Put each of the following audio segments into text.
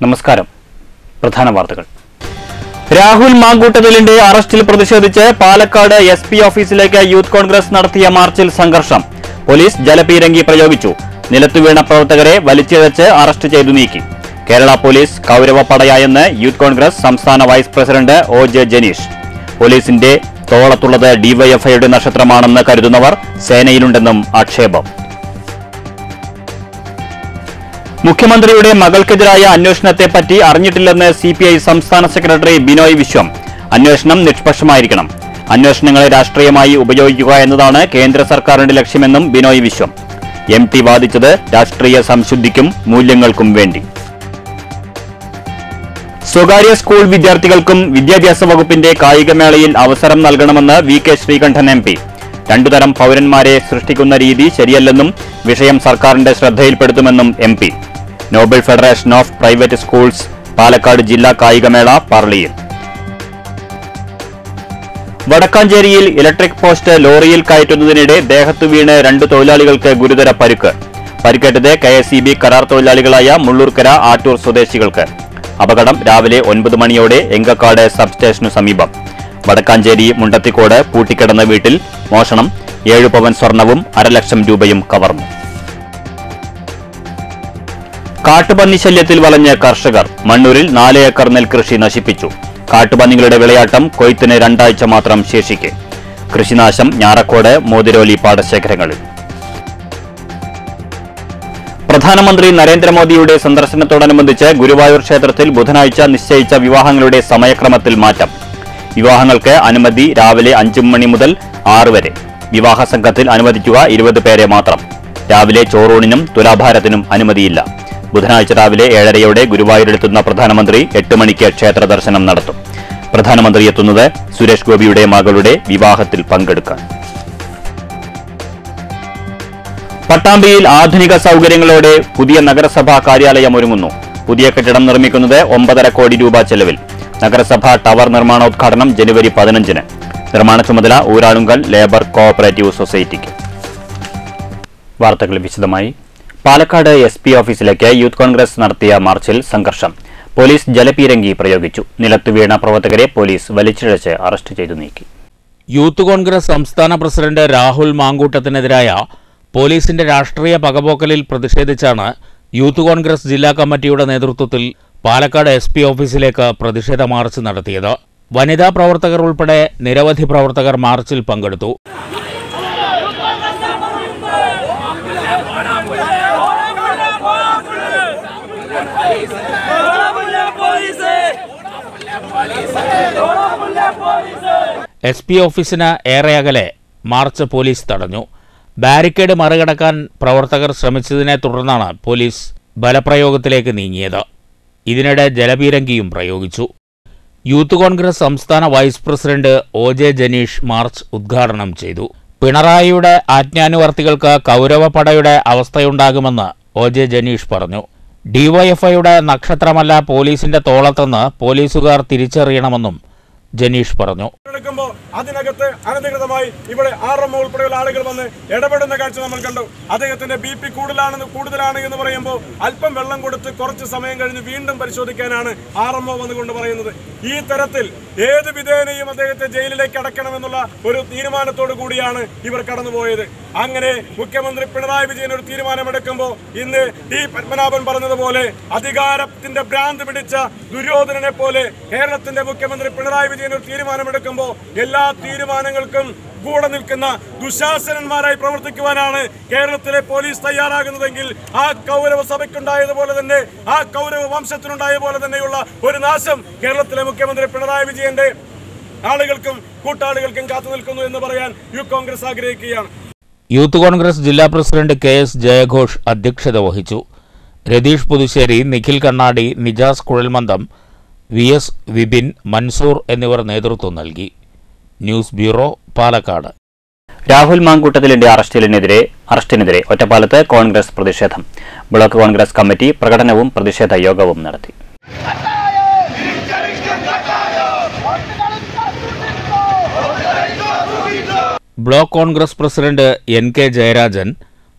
നമസ്കാരം പ്രധാന വാർത്തകൾ രാഹുൽ മാങ്കൂട്ടതിലിന്റെ അറസ്റ്റിൽ പ്രതിഷേധിച്ച് പാലക്കാട് എസ് പി ഓഫീസിലേക്ക് യൂത്ത് കോൺഗ്രസ് നടത്തിയ മാർച്ചിൽ സംഘർഷം പോലീസ് ജലപീരങ്കി പ്രയോഗിച്ചു നിലത്തുവീണ പ്രവർത്തകരെ വലിച്ചിഴച്ച് അറസ്റ്റ് ചെയ്തു നീക്കി കേരള പോലീസ് കൗരവപ്പടയായെന്ന് യൂത്ത് കോൺഗ്രസ് സംസ്ഥാന vice president O J Janeesh പോലീസിന്റെ തോളത്തുള്ളത് ഡിവൈഎഫ്ഐയുടെ നക്ഷത്രമാണെന്ന് കരുതുന്നവർ സേനയിലുണ്ടെന്നും ആക്ഷേപം മുഖ്യമന്ത്രിയുടെ മകൾക്കെതിരായ അന്വേഷണത്തെപ്പറ്റി അറിഞ്ഞിട്ടില്ലെന്ന് സി പി ഐ സംസ്ഥാന സെക്രട്ടറി ബിനോയ് വിശ്വം അന്വേഷണം നിഷ്പക്ഷമായിരിക്കണം അന്വേഷണങ്ങളെ രാഷ്ട്രീയമായി ഉപയോഗിക്കുക എന്നതാണ് കേന്ദ്ര സർക്കാരിന്റെ ലക്ഷ്യമെന്നും ബിനോയ് വിശ്വം എം പി വാദിച്ചത് രാഷ്ട്രീയ സംശുദ്ധിക്കും മൂല്യങ്ങൾക്കും വേണ്ടി സ്വകാര്യ സ്കൂൾ വിദ്യാർത്ഥികൾക്കും വിദ്യാഭ്യാസ വകുപ്പിന്റെ കായികമേളയിൽ അവസരം നൽകണമെന്ന് V K Sreekandan M P രണ്ടുതരം പൌരന്മാരെ സൃഷ്ടിക്കുന്ന രീതി ശരിയല്ലെന്നും വിഷയം സർക്കാരിന്റെ ശ്രദ്ധയിൽപ്പെടുത്തുമെന്നും M P Nobel federation of private schools Palakkad ജില്ലാ കായികമേള പാർളിയിൽ വടക്കാഞ്ചേരിയിൽ ഇലക്ട്രിക് പോസ്റ്റ് ലോറിയിൽ കയറ്റുന്നതിനിടെ ദേഹത്തു വീണ് രണ്ട് തൊഴിലാളികൾക്ക് ഗുരുതര പരുക്ക് പരിക്കേറ്റത് കെ എസ് ഇ ബി കരാർ തൊഴിലാളികളായ മുള്ളൂർക്കര ആറ്റൂർ സ്വദേശികൾക്ക് അപകടം രാവിലെ ഒൻപത് മണിയോടെ എങ്കക്കാട് സബ് സ്റ്റേഷനു സമീപം വടക്കാഞ്ചേരി മുണ്ടത്തിക്കോട് പൂട്ടിക്കിടന്ന വീട്ടിൽ മോഷണം ഏഴു പവൻ സ്വർണവും അരലക്ഷം രൂപയും കവർന്നു കാട്ടുപന്നി ശല്യത്തിൽ വളഞ്ഞ കർഷകർ മണ്ണൂരിൽ നാല് ഏക്കർ നെൽകൃഷി നശിപ്പിച്ചു കാട്ടുപന്നികളുടെ വിളയാട്ടം കൊയ്ത്തിന് രണ്ടാഴ്ച മാത്രം ശേഷിക്കെ കൃഷിനാശം ഞാറക്കോട് മോതിരോലി പാടശേഖരങ്ങളിൽ പ്രധാനമന്ത്രി നരേന്ദ്രമോദിയുടെ സന്ദർശനത്തോടനുബന്ധിച്ച് ഗുരുവായൂർ ക്ഷേത്രത്തിൽ ബുധനാഴ്ച നിശ്ചയിച്ച വിവാഹങ്ങളുടെ സമയക്രമത്തിൽ മാറ്റം വിവാഹങ്ങൾക്ക് അനുമതി രാവിലെ അഞ്ചു മണി മുതൽ ആറ് വരെ വിവാഹ സംഘത്തിൽ അനുവദിക്കുക ഇരുപത് പേരെ മാത്രം രാവിലെ ചോറൂണിനും തുലാഭാരത്തിനും അനുമതിയില്ല ബുധനാഴ്ച രാവിലെ ഏഴരയോടെ ഗുരുവായൂരിലെത്തുന്ന പ്രധാനമന്ത്രി എട്ട് മണിക്ക് ക്ഷേത്ര ദർശനം നടത്തും പ്രധാനമന്ത്രി എത്തുന്നത് സുരേഷ് ഗോപിയുടെ മകളുടെ വിവാഹത്തിൽ പങ്കെടുക്കാൻ പട്ടാമ്പിയിൽ ആധുനിക സൗകര്യങ്ങളോടെ പുതിയ നഗരസഭാ കാര്യാലയം ഒരുങ്ങുന്നു പുതിയ കെട്ടിടം നിർമ്മിക്കുന്നത് ഒമ്പതര കോടി രൂപ ചെലവിൽ നഗരസഭ ടവർ നിർമ്മാണോദ്ഘാടനം ജനുവരി പതിനഞ്ചിന് നിർമ്മാണ ചുമതല ഊരാളുങ്കൽ ലേബർ കോഓപ്പറേറ്റീവ് സൊസൈറ്റിക്ക് വാർത്തകൾ വിശദമായി പാലക്കാട് എസ് പി ഓഫീസിലേക്ക് യൂത്ത് കോൺഗ്രസ് നടത്തിയ മാർച്ചിൽ സംഘർഷം പോലീസ് ജലപീരങ്കി പ്രയോഗിച്ചു നിലത്തു വീണ പ്രവർത്തകരെ പോലീസ് വലിച്ചിഴച്ച് അറസ്റ്റ് ചെയ്തു നീക്കി യൂത്ത് കോൺഗ്രസ് സംസ്ഥാന പ്രസിഡന്റ് രാഹുൽ മാങ്കൂട്ടത്തിനെതിരായ പോലീസിന്റെ രാഷ്ട്രീയ പകപോക്കലിൽ പ്രതിഷേധിച്ചാണ് യൂത്ത് കോൺഗ്രസ് ജില്ലാ കമ്മിറ്റിയുടെ നേതൃത്വത്തിൽ പാലക്കാട് എസ് പി ഓഫീസിലേക്ക് പ്രതിഷേധ മാർച്ച് നടത്തിയത് വനിതാ പ്രവർത്തകർ ഉൾപ്പെടെ നിരവധി പ്രവർത്തകർ മാർച്ചിൽ പങ്കെടുത്തു എസ് പി ഓഫീസിന് ഏറെ അകലെ മാർച്ച് പോലീസ് തടഞ്ഞു ബാരിക്കേഡ് മറികടക്കാൻ പ്രവർത്തകർ ശ്രമിച്ചതിനെ തുടർന്നാണ് പോലീസ് ബലപ്രയോഗത്തിലേക്ക് നീങ്ങിയത് ഇതിനിടെ ജലപീരങ്കിയും പ്രയോഗിച്ചു യൂത്ത് കോൺഗ്രസ് സംസ്ഥാന vice president O J Janeesh march ഉദ്ഘാടനം ചെയ്തു പിണറായിയുടെ ആജ്ഞാനുവർത്തികൾക്ക് കൗരവപ്പടയുടെ അവസ്ഥയുണ്ടാകുമെന്ന് ഒ ജെ ജനീഷ് പറഞ്ഞു ഡിവൈഎഫ്ഐയുടെ നക്ഷത്രമല്ല പോലീസിന്റെ തോളത്തെന്ന് പോലീസുകാർ തിരിച്ചറിയണമെന്നും ജനീഷ് പറഞ്ഞു എടുക്കുമ്പോൾ അതിനകത്ത് അനധികൃതമായി ഇവിടെ ആർ എം ഉൾപ്പെടെയുള്ള ആളുകൾ വന്ന് ഇടപെടുന്ന കാഴ്ച നമ്മൾ കണ്ടു അദ്ദേഹത്തിന്റെ ബി പി കൂടുതലാണെന്ന് കൂടുതലാണ് എന്ന് പറയുമ്പോൾ അല്പം വെള്ളം കൊടുത്ത് കുറച്ച് സമയം കഴിഞ്ഞ് വീണ്ടും പരിശോധിക്കാനാണ് ആർ എം ഒ വന്നുകൊണ്ട് പറയുന്നത് ഈ തരത്തിൽ ഏത് വിധേനയും അദ്ദേഹത്തെ ജയിലിലേക്ക് അടക്കണമെന്നുള്ള ഒരു തീരുമാനത്തോടു കൂടിയാണ് ഇവർ കടന്നുപോയത് അങ്ങനെ മുഖ്യമന്ത്രി പിണറായി വിജയൻ ഒരു തീരുമാനമെടുക്കുമ്പോൾ ഇന്ന് ടി പത്മനാഭൻ പറഞ്ഞതുപോലെ അധികാരത്തിന്റെ ഭ്രാന്ത് പിടിച്ച ദുര്യോധനനെ പോലെ കേരളത്തിന്റെ മുഖ്യമന്ത്രി പിണറായി വിജയൻ ഒരു തീരുമാനമെടുക്കുമ്പോൾ എല്ലാ തീരുമാനങ്ങൾക്കും കൂടെ നിൽക്കുന്ന ദുശാസനന്മാരായി പ്രവർത്തിക്കുവാനാണ് കേരളത്തിലെ പോലീസ് തയ്യാറാകുന്നതെങ്കിൽ ആ കൗരവ സഭയ്ക്കുണ്ടായതുപോലെ തന്നെ ആ കൗരവ വംശത്തിനുണ്ടായ പോലെ തന്നെയുള്ള ഒരു നാശം കേരളത്തിലെ മുഖ്യമന്ത്രി പിണറായി വിജയന്റെ ആളുകൾക്കും കൂട്ടാളികൾക്കും കാത്തു നിൽക്കുന്നു എന്ന് പറയാൻ യു കോൺഗ്രസ് ആഗ്രഹിക്കുകയാണ് യൂത്ത് കോൺഗ്രസ് ജില്ലാ പ്രസിഡന്റ് കെ എസ് ജയഘോഷ് അധ്യക്ഷത വഹിച്ചു രതീഷ് പുതുശ്ശേരി നിഖിൽ കണ്ണാടി നിജാസ് കുഴൽമന്ദം വി എസ് വിപിൻ മൻസൂർ എന്നിവർ നേതൃത്വം നൽകി ന്യൂസ് ബ്യൂറോ പാലക്കാട് രാഹുൽ മാങ്കൂട്ടത്തിലിന്റെ അറസ്റ്റിനെതിരെ അറസ്റ്റിനെതിരെ ഒറ്റപ്പാലത്ത് കോൺഗ്രസ് പ്രതിഷേധം ബ്ലോക്ക് കോൺഗ്രസ് കമ്മിറ്റി പ്രകടനവും പ്രതിഷേധ യോഗവും നടത്തി block Congress president N K Jayarajan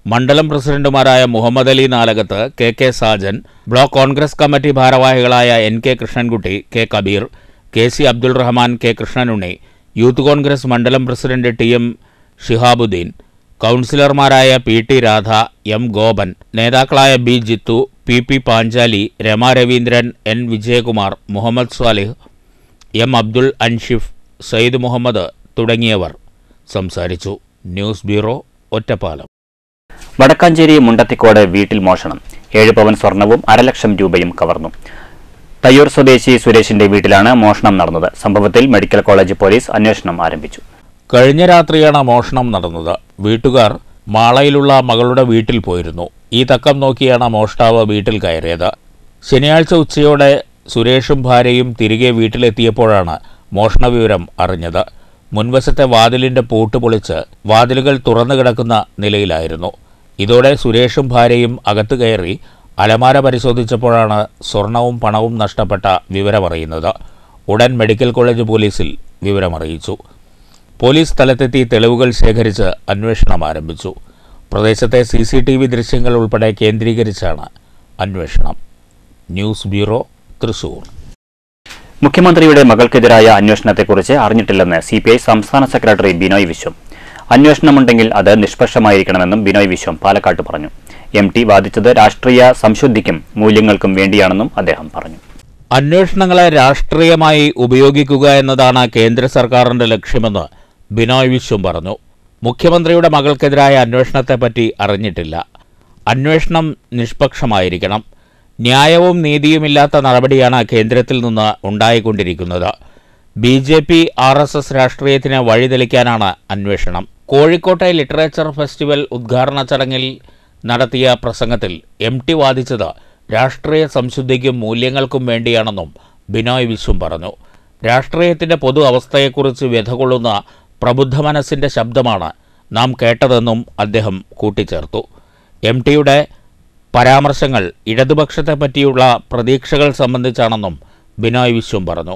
മണ്ഡലം പ്രസിഡന്റുമാരായ Muhammad Ali Nalakath K K Sajan block Congress committee ഭാരവാഹികളായ N K Krishnankutty K Kabeer K C Abdul Rahman K Krishnanunni Youth Congress മണ്ഡലം പ്രസിഡന്റ് ടി എം ഷിഹാബുദ്ദീൻ കൗൺസിലർമാരായ P T Radha M Gopan നേതാക്കളായ B Jithu P P Panchali Rama Raveendran N Vijayakumar Muhammad Swalih M Abdul Anshif Sayyid Muhammad തുടങ്ങിയവർ സംസാരിച്ചു ന്യൂസ് ബ്യൂറോ ഒറ്റപ്പാലം വടക്കാഞ്ചേരി മുണ്ടത്തിക്കോട് വീട്ടിൽ മോഷണം ഏഴ് പവൻ സ്വർണവും അരലക്ഷം രൂപയും കവർന്നു തയ്യൂർ സ്വദേശി സുരേഷിന്റെ വീട്ടിലാണ് മോഷണം നടന്നത് സംഭവത്തിൽ മെഡിക്കൽ കോളേജ് പോലീസ് അന്വേഷണം ആരംഭിച്ചു കഴിഞ്ഞ രാത്രിയാണ് മോഷണം നടന്നത് വീട്ടുകാർ മാളയിലുള്ള മകളുടെ വീട്ടിൽ പോയിരുന്നു ഈ തക്കം നോക്കിയാണ് മോഷ്ടാവ് വീട്ടിൽ കയറിയത് ശനിയാഴ്ച ഉച്ചയോടെ സുരേഷും ഭാര്യയും തിരികെ വീട്ടിലെത്തിയപ്പോഴാണ് മോഷണ വിവരം അറിഞ്ഞത് മുൻവശത്തെ വാതിലിന്റെ പൂട്ട് പൊളിച്ച് വാതിലുകൾ തുറന്നു കിടക്കുന്ന നിലയിലായിരുന്നു ഇതോടെ സുരേഷും ഭാര്യയും അകത്ത് കയറി അലമാര പരിശോധിച്ചപ്പോഴാണ് സ്വർണവും പണവും നഷ്ടപ്പെട്ട വിവരമറിയുന്നത് ഉടൻ മെഡിക്കൽ കോളേജ് പോലീസിൽ വിവരമറിയിച്ചു പോലീസ് സ്ഥലത്തെത്തി തെളിവുകൾ ശേഖരിച്ച് അന്വേഷണം ആരംഭിച്ചു പ്രദേശത്തെ സി സി ടി വി ദൃശ്യങ്ങൾ ഉൾപ്പെടെ കേന്ദ്രീകരിച്ചാണ് അന്വേഷണം ന്യൂസ് ബ്യൂറോ തൃശൂർ മുഖ്യമന്ത്രിയുടെ മകൾക്കെതിരായ അന്വേഷണത്തെക്കുറിച്ച് അറിഞ്ഞിട്ടില്ലെന്ന് സി പി ഐ സംസ്ഥാന സെക്രട്ടറി ബിനോയ് വിശ്വം അന്വേഷണമുണ്ടെങ്കിൽ അത് നിഷ്പക്ഷമായിരിക്കണമെന്നും ബിനോയ് വിശ്വം പാലക്കാട്ട് പറഞ്ഞു എം ടി വാദിച്ചത് രാഷ്ട്രീയ സംശുദ്ധിക്കും മൂല്യങ്ങൾക്കും വേണ്ടിയാണെന്നും അദ്ദേഹം പറഞ്ഞു അന്വേഷണങ്ങളെ രാഷ്ട്രീയമായി ഉപയോഗിക്കുക എന്നതാണ് കേന്ദ്ര സർക്കാരിന്റെ ലക്ഷ്യമെന്ന് ബിനോയ് വിശ്വം പറഞ്ഞു മുഖ്യമന്ത്രിയുടെ മകൾക്കെതിരായ അന്വേഷണത്തെപ്പറ്റി അറിഞ്ഞിട്ടില്ല അന്വേഷണം നിഷ്പക്ഷമായിരിക്കണം ന്യായവും നീതിയുമില്ലാത്ത നടപടിയാണ് കേന്ദ്രത്തിൽ നിന്ന് ഉണ്ടായിക്കൊണ്ടിരിക്കുന്നത് B J P R S S രാഷ്ട്രീയത്തിന് വഴിതെളിക്കാനാണ് അന്വേഷണം കോഴിക്കോട്ടെ ലിറ്ററേച്ചർ ഫെസ്റ്റിവൽ ഉദ്ഘാടന ചടങ്ങിൽ നടത്തിയ പ്രസംഗത്തിൽ എം ടി വാദിച്ചത് രാഷ്ട്രീയ സംശുദ്ധിക്കും മൂല്യങ്ങൾക്കും വേണ്ടിയാണെന്നും ബിനോയ് വിശ്വം പറഞ്ഞു രാഷ്ട്രീയത്തിന്റെ പൊതു അവസ്ഥയെക്കുറിച്ച് വ്യഥകൊള്ളുന്ന പ്രബുദ്ധ മനസ്സിന്റെ ശബ്ദമാണ് നാം കേട്ടതെന്നും അദ്ദേഹം കൂട്ടിച്ചേർത്തു എം ടിയുടെ പരാമർശങ്ങൾ ഇടതുപക്ഷത്തെ പറ്റിയുള്ള പ്രതീക്ഷകൾ സംബന്ധിച്ചാണെന്നും ബിനോയ് വിശ്വം പറഞ്ഞു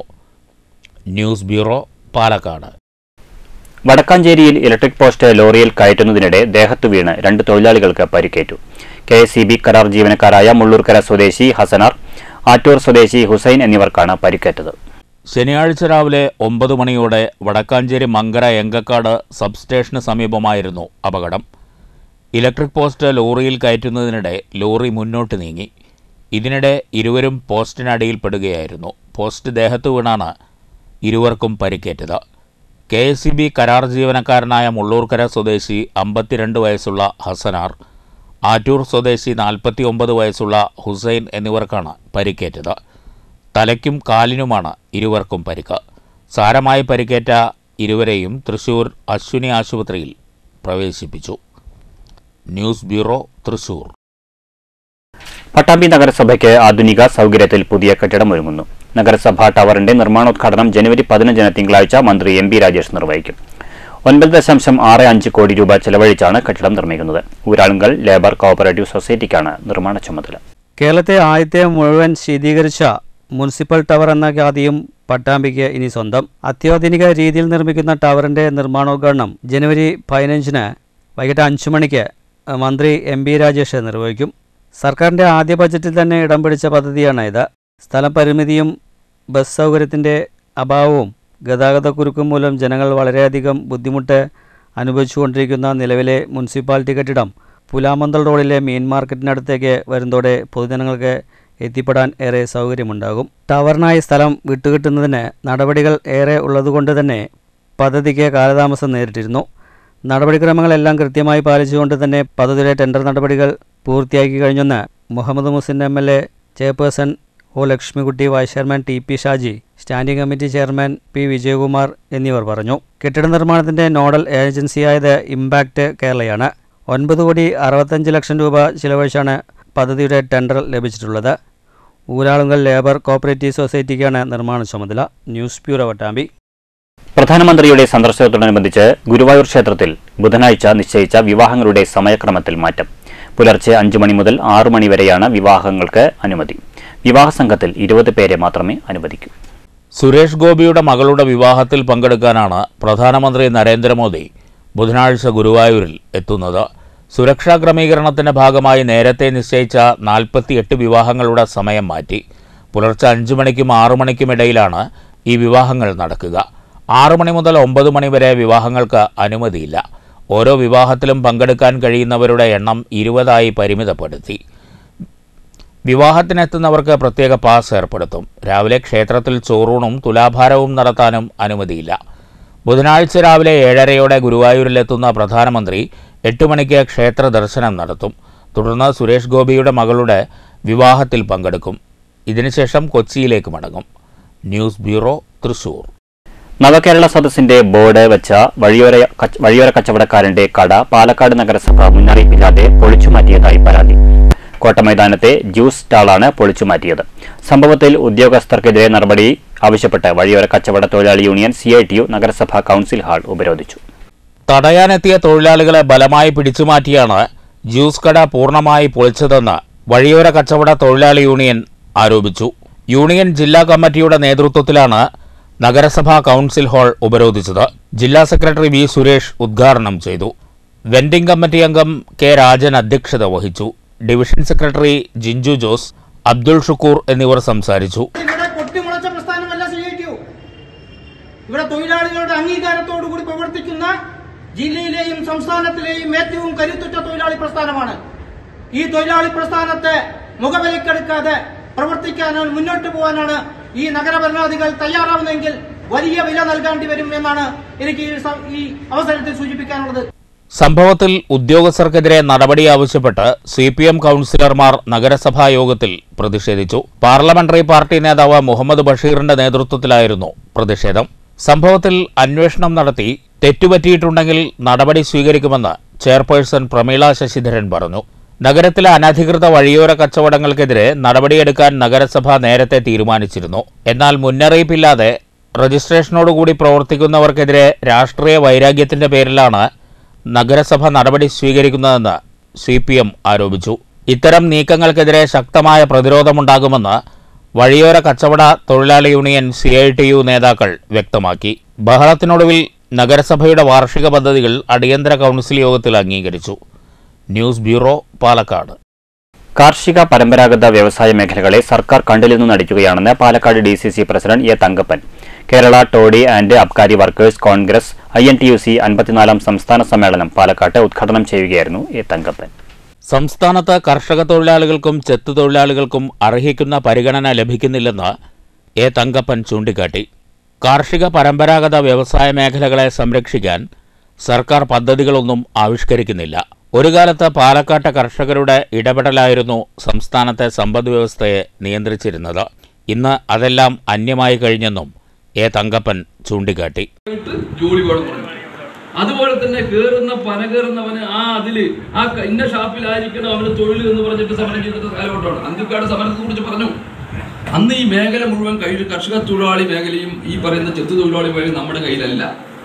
ന്യൂസ് ബ്യൂറോ പാലക്കാട് വടക്കാഞ്ചേരിയിൽ ഇലക്ട്രിക് പോസ്റ്റ് ലോറിയിൽ കയറ്റുന്നതിനിടെ ദേഹത്തു വീണ് രണ്ട് തൊഴിലാളികൾക്ക് പരിക്കേറ്റു കെ എസ് സി ബി കരാർ ജീവനക്കാരായ മുള്ളൂർക്കര സ്വദേശി ഹസനാർ ആറ്റൂർ സ്വദേശി ഹുസൈൻ എന്നിവർക്കാണ് പരിക്കേറ്റത് ശനിയാഴ്ച രാവിലെ ഒമ്പത് മണിയോടെ വടക്കാഞ്ചേരി മങ്കര എങ്കക്കാട് സബ്സ്റ്റേഷന് സമീപമായിരുന്നു അപകടം ഇലക്ട്രിക് പോസ്റ്റ് ലോറിയിൽ കയറ്റുന്നതിനിടെ ലോറി മുന്നോട്ട് നീങ്ങി ഇതിനിടെ ഇരുവരും പോസ്റ്റിനടിയിൽപ്പെടുകയായിരുന്നു പോസ്റ്റ് ദേഹത്ത് വീണാണ് ഇരുവർക്കും പരിക്കേറ്റത് കെ എസ് സി ബി കരാർ ജീവനക്കാരനായ മുള്ളൂർക്കര സ്വദേശി അമ്പത്തിരണ്ട് വയസ്സുള്ള ഹസനാർ ആറ്റൂർ സ്വദേശി നാൽപ്പത്തി ഒമ്പത് വയസ്സുള്ള ഹുസൈൻ എന്നിവർക്കാണ് പരിക്കേറ്റത് തലയ്ക്കും കാലിനുമാണ് ഇരുവർക്കും പരിക്ക് സാരമായി പരിക്കേറ്റ ഇരുവരെയും തൃശൂർ അശ്വിനി ആശുപത്രിയിൽ പ്രവേശിപ്പിച്ചു ന്യൂസ് ബ്യൂറോ തൃശൂർ പട്ടാമ്പി നഗരസഭയ്ക്ക് ആധുനിക സൗകര്യത്തിൽ പുതിയ കെട്ടിടം ഒരുങ്ങുന്നു നഗരസഭാ ടവറിന്റെ നിർമ്മാണോദ്ഘാടനം ജനുവരി പതിനഞ്ചിന് തിങ്കളാഴ്ച മന്ത്രി എം പി രാജേഷ് നിർവഹിക്കും ഒൻപത് ദശാംശം ആറ് അഞ്ച് കോടി രൂപ ചെലവഴിച്ചാണ് കെട്ടിടം നിർമ്മിക്കുന്നത് ഊരാളുങ്കൽ ലേബർ കോഓപ്പറേറ്റീവ് സൊസൈറ്റിക്കാണ് നിർമ്മാണ ചുമതല കേരളത്തെ ആദ്യത്തെ മുഴുവൻ ശീതീകരിച്ച മുനിസിപ്പൽ ടവർ എന്ന ഖ്യാതിയും പട്ടാമ്പിക്ക് ഇനി സ്വന്തം അത്യാധുനിക രീതിയിൽ നിർമ്മിക്കുന്ന ടവറിന്റെ നിർമ്മാണോദ്ഘാടനം ജനുവരി പതിനഞ്ചിന് വൈകിട്ട് അഞ്ചു മണിക്ക് മന്ത്രി എം ബി രാജേഷ് നിർവഹിക്കും സർക്കാരിന്റെ ആദ്യ ബജറ്റിൽ തന്നെ ഇടം പിടിച്ച പദ്ധതിയാണ് ഇത് സ്ഥലം പരിമിതിയും ബസ് സൗകര്യത്തിന്റെ അഭാവവും ഗതാഗതക്കുരുക്കും മൂലം ജനങ്ങൾ വളരെയധികം ബുദ്ധിമുട്ട് അനുഭവിച്ചുകൊണ്ടിരിക്കുന്ന നിലവിലെ മുനിസിപ്പാലിറ്റി കെട്ടിടം പുലാമന്തൽ റോഡിലെ മീൻ മാർക്കറ്റിനടുത്തേക്ക് വരുന്നതോടെ പൊതുജനങ്ങൾക്ക് എത്തിപ്പെടാൻ ഏറെ സൗകര്യമുണ്ടാകും ടവറിനായി സ്ഥലം വിട്ടുകിട്ടുന്നതിന് നടപടികൾ ഏറെ ഉള്ളതുകൊണ്ട് തന്നെ പദ്ധതിക്ക് കാലതാമസം നേരിട്ടിരുന്നു നടപടിക്രമങ്ങളെല്ലാം കൃത്യമായി പാലിച്ചുകൊണ്ട് തന്നെ പദ്ധതിയുടെ ടെൻഡർ നടപടികൾ പൂർത്തിയാക്കി കഴിഞ്ഞെന്ന് Muhammad Muhsin M L A chairperson O Lakshmikutty vice chairman T P Shaji standing committee chairman P Vijayakumar എന്നിവർ പറഞ്ഞു കെട്ടിട നിർമ്മാണത്തിന്റെ നോഡൽ ഏജൻസിയായത് ഇമ്പാക്ട് കേരളയാണ് ഒൻപത് കോടി അറുപത്തഞ്ച് ലക്ഷം രൂപ ചിലവഴിച്ചാണ് പദ്ധതിയുടെ ടെൻഡർ ലഭിച്ചിട്ടുള്ളത് ഊരാളുങ്കൽ ലേബർ കോപ്പറേറ്റീവ് സൊസൈറ്റിക്കാണ് നിർമ്മാണ ചുമതല ന്യൂസ് ബ്യൂറോ വട്ടാമ്പി പ്രധാനമന്ത്രിയുടെ സന്ദർശനത്തോടനുബന്ധിച്ച് ഗുരുവായൂർ ക്ഷേത്രത്തിൽ ബുധനാഴ്ച നിശ്ചയിച്ച വിവാഹങ്ങളുടെ സമയക്രമത്തിൽ മാറ്റം പുലർച്ചെ അഞ്ചു മണി മുതൽ ആറു മണി വരെയാണ് വിവാഹങ്ങൾക്ക് അനുമതി വിവാഹ സംഘത്തിൽ ഇരുപത് പേരെ മാത്രമേ അനുവദിക്കൂ സുരേഷ് ഗോപിയുടെ മകളുടെ വിവാഹത്തിൽ പങ്കെടുക്കാനാണ് പ്രധാനമന്ത്രി നരേന്ദ്രമോദി ബുധനാഴ്ച ഗുരുവായൂരിൽ എത്തുന്നത് സുരക്ഷാ ക്രമീകരണത്തിന്റെ ഭാഗമായി നേരത്തെ നിശ്ചയിച്ച നാൽപ്പത്തിയെട്ട് വിവാഹങ്ങളുടെ സമയം മാറ്റി പുലർച്ചെ അഞ്ചു മണിക്കും ആറു മണിക്കും ഇടയിലാണ് ഈ വിവാഹങ്ങൾ നടക്കുക ആറു മണി മുതൽ ഒമ്പത് മണി വരെ വിവാഹങ്ങൾക്ക് അനുമതിയില്ല ഓരോ വിവാഹത്തിലും പങ്കെടുക്കാൻ കഴിയുന്നവരുടെ എണ്ണം ഇരുപതായി പരിമിതപ്പെടുത്തി വിവാഹത്തിനെത്തുന്നവർക്ക് പ്രത്യേക പാസ് ഏർപ്പെടുത്തും രാവിലെ ക്ഷേത്രത്തിൽ ചോറൂണും തുലാഭാരവും നടത്താനും അനുമതിയില്ല ബുധനാഴ്ച രാവിലെ ഏഴരയോടെ ഗുരുവായൂരിലെത്തുന്ന പ്രധാനമന്ത്രി എട്ട് മണിക്ക് ക്ഷേത്ര ദർശനം നടത്തും തുടർന്ന് സുരേഷ് ഗോപിയുടെ മകളുടെ വിവാഹത്തിൽ പങ്കെടുക്കും ഇതിനുശേഷം കൊച്ചിയിലേക്ക് മടങ്ങും ന്യൂസ് ബ്യൂറോ തൃശൂർ നവകേരള സദസ്സിന്റെ ബോർഡ് വെച്ച വഴിയോര കച്ച- വഴിയോര കച്ചവടക്കാരന്റെ കട പാലക്കാട് നഗരസഭ മുന്നറിയിപ്പില്ലാതെ പൊളിച്ചുമാറ്റിയതായി പരാതി കോട്ടമൈതാനത്തെ ജ്യൂസ് സ്റ്റാളാണ് പൊളിച്ചുമാറ്റിയത് സംഭവത്തിൽ ഉദ്യോഗസ്ഥർക്കെതിരെ നടപടി ആവശ്യപ്പെട്ട് വഴിയോര കച്ചവട തൊഴിലാളി യൂണിയൻ സി നഗരസഭാ കൌൺസിൽ ഹാൾ ഉപരോധിച്ചു തടയാനെത്തിയ തൊഴിലാളികളെ ബലമായി പിടിച്ചുമാറ്റിയാണ് ജ്യൂസ് കട പൂർണ്ണമായി പൊളിച്ചതെന്ന് വഴിയോര കച്ചവട തൊഴിലാളി യൂണിയൻ ആരോപിച്ചു യൂണിയൻ ജില്ലാ കമ്മിറ്റിയുടെ നേതൃത്വത്തിലാണ് നഗരസഭാ കൌൺസിൽ ഹാൾ ഉപരോധിച്ചത് ജില്ലാ സെക്രട്ടറി വി സുരേഷ് ഉദ്ഘാടനം ചെയ്തു വെൻഡിംഗ് കമ്മിറ്റി അംഗം കെ രാജൻ അധ്യക്ഷത വഹിച്ചു ഡിവിഷൻ സെക്രട്ടറി ജിഞ്ചു ജോസ് അബ്ദുൾ ഷുക്കൂർ എന്നിവർ സംസാരിച്ചു ഇവിടെ പൊട്ടിമുളച്ച പ്രസ്ഥാനമല്ല സി ഐ ടി യു ഇവിടെ തൊഴിലാളികളുടെ അംഗീകാരത്തോടുകൂടി പ്രവർത്തിക്കുന്ന ജില്ലയിലെയും സംസ്ഥാനത്തിലെയും ഏറ്റവും കരുത്തുറ്റ തൊഴിലാളി പ്രസ്ഥാനമാണ് ഈ തൊഴിലാളി പ്രസ്ഥാനത്തെ മുഖവിലക്കെടുക്കാതെ പ്രവർത്തിക്കാനും മുന്നോട്ട് പോകാനാണ് ഈ നഗരഭരണാധികൾ തയ്യാറാവുന്നതെങ്കിൽ വലിയ വില നൽകേണ്ടി വരും എന്നാണ് എനിക്ക് ഈ സ- ഈ അവസരത്തിൽ സൂചിപ്പിക്കാനുള്ളത് സംഭവത്തിൽ ഉദ്യോഗസ്ഥർക്കെതിരെ നടപടി ആവശ്യപ്പെട്ട് സി പി എം കൌൺസിലർമാർ നഗരസഭാ യോഗത്തിൽ പ്രതിഷേധിച്ചു പാർലമെന്ററി പാർട്ടി നേതാവ് മുഹമ്മദ് ബഷീറിന്റെ നേതൃത്വത്തിലായിരുന്നു പ്രതിഷേധം സംഭവത്തിൽ അന്വേഷണം നടത്തി തെറ്റുപറ്റിയിട്ടുണ്ടെങ്കിൽ നടപടി സ്വീകരിക്കുമെന്ന് ചെയർപേഴ്സൺ പ്രമീള ശശിധരൻ പറഞ്ഞു നഗരത്തിലെ അനധികൃത വഴിയോര കച്ചവടങ്ങൾക്കെതിരെ നടപടിയെടുക്കാൻ നഗരസഭ നേരത്തെ തീരുമാനിച്ചിരുന്നു എന്നാൽ മുന്നറിയിപ്പില്ലാതെ രജിസ്ട്രേഷനോടുകൂടി പ്രവർത്തിക്കുന്നവർക്കെതിരെ രാഷ്ട്രീയ വൈരാഗ്യത്തിന്റെ പേരിലാണ് നഗരസഭ നടപടി സ്വീകരിക്കുന്നതെന്ന് സി പി എം ആരോപിച്ചു ഇത്തരം നീക്കങ്ങൾക്കെതിരെ ശക്തമായ പ്രതിരോധമുണ്ടാകുമെന്ന് വഴിയോര കച്ചവട തൊഴിലാളി union C I T U നേതാക്കൾ വ്യക്തമാക്കി ബഹളത്തിനൊടുവിൽ നഗരസഭയുടെ വാർഷിക പദ്ധതികൾ അടിയന്തര കൗൺസിൽ യോഗത്തിൽ അംഗീകരിച്ചു ന്യൂസ് ബ്യൂറോ പാലക്കാട് കാർഷിക പരമ്പരാഗത വ്യവസായ മേഖലകളെ സർക്കാർ കണ്ടില്ലെന്ന് നടിക്കുകയാണെന്ന് Palakkad D C C president A Thankappan Kerala toddy and Abkari workers Congress I N T U C അൻപത്തിനാലാം സംസ്ഥാന സമ്മേളനം പാലക്കാട്ട് ഉദ്ഘാടനം ചെയ്യുകയായിരുന്നു എ തങ്കപ്പൻ സംസ്ഥാനത്ത് കർഷക തൊഴിലാളികൾക്കും ചെത്തു തൊഴിലാളികൾക്കും അർഹിക്കുന്ന പരിഗണന ലഭിക്കുന്നില്ലെന്ന് എ തങ്കപ്പൻ ചൂണ്ടിക്കാട്ടി കാർഷിക പരമ്പരാഗത വ്യവസായ മേഖലകളെ സംരക്ഷിക്കാൻ സർക്കാർ പദ്ധതികളൊന്നും ആവിഷ്കരിക്കുന്നില്ല ഒരു കാലത്ത് പാലക്കാട്ടെ കർഷകരുടെ ഇടപെടലായിരുന്നു സംസ്ഥാനത്തെ സമ്പദ് വ്യവസ്ഥയെ നിയന്ത്രിച്ചിരുന്നത് ഇന്ന് അതെല്ലാം അന്യമായി കഴിഞ്ഞെന്നും എ തങ്കപ്പൻ ചൂണ്ടിക്കാട്ടി ആയിട്ട് ജോലി വേണം പറഞ്ഞു അതുപോലെ തന്നെ കേറുന്ന പന കയറുന്നവന് ആ അതില് ആ ക- ഇന്ന ഷാപ്പിലായിരിക്കണം അവന് തൊഴിൽ എന്ന് പറഞ്ഞിട്ട് സമരം ചെയ്തിട്ട് കാലഘട്ടമാണ് അന്തിക്കാട് സമരത്തെ കുറിച്ച് പറഞ്ഞു അന്ന് ഈ മേഖല മുഴുവൻ കയ്യിൽ കർഷക തൊഴിലാളി മേഖലയും ഈ പറയുന്ന ചെത്തു തൊഴിലാളി മേഖലയും നമ്മുടെ കയ്യിലല്ല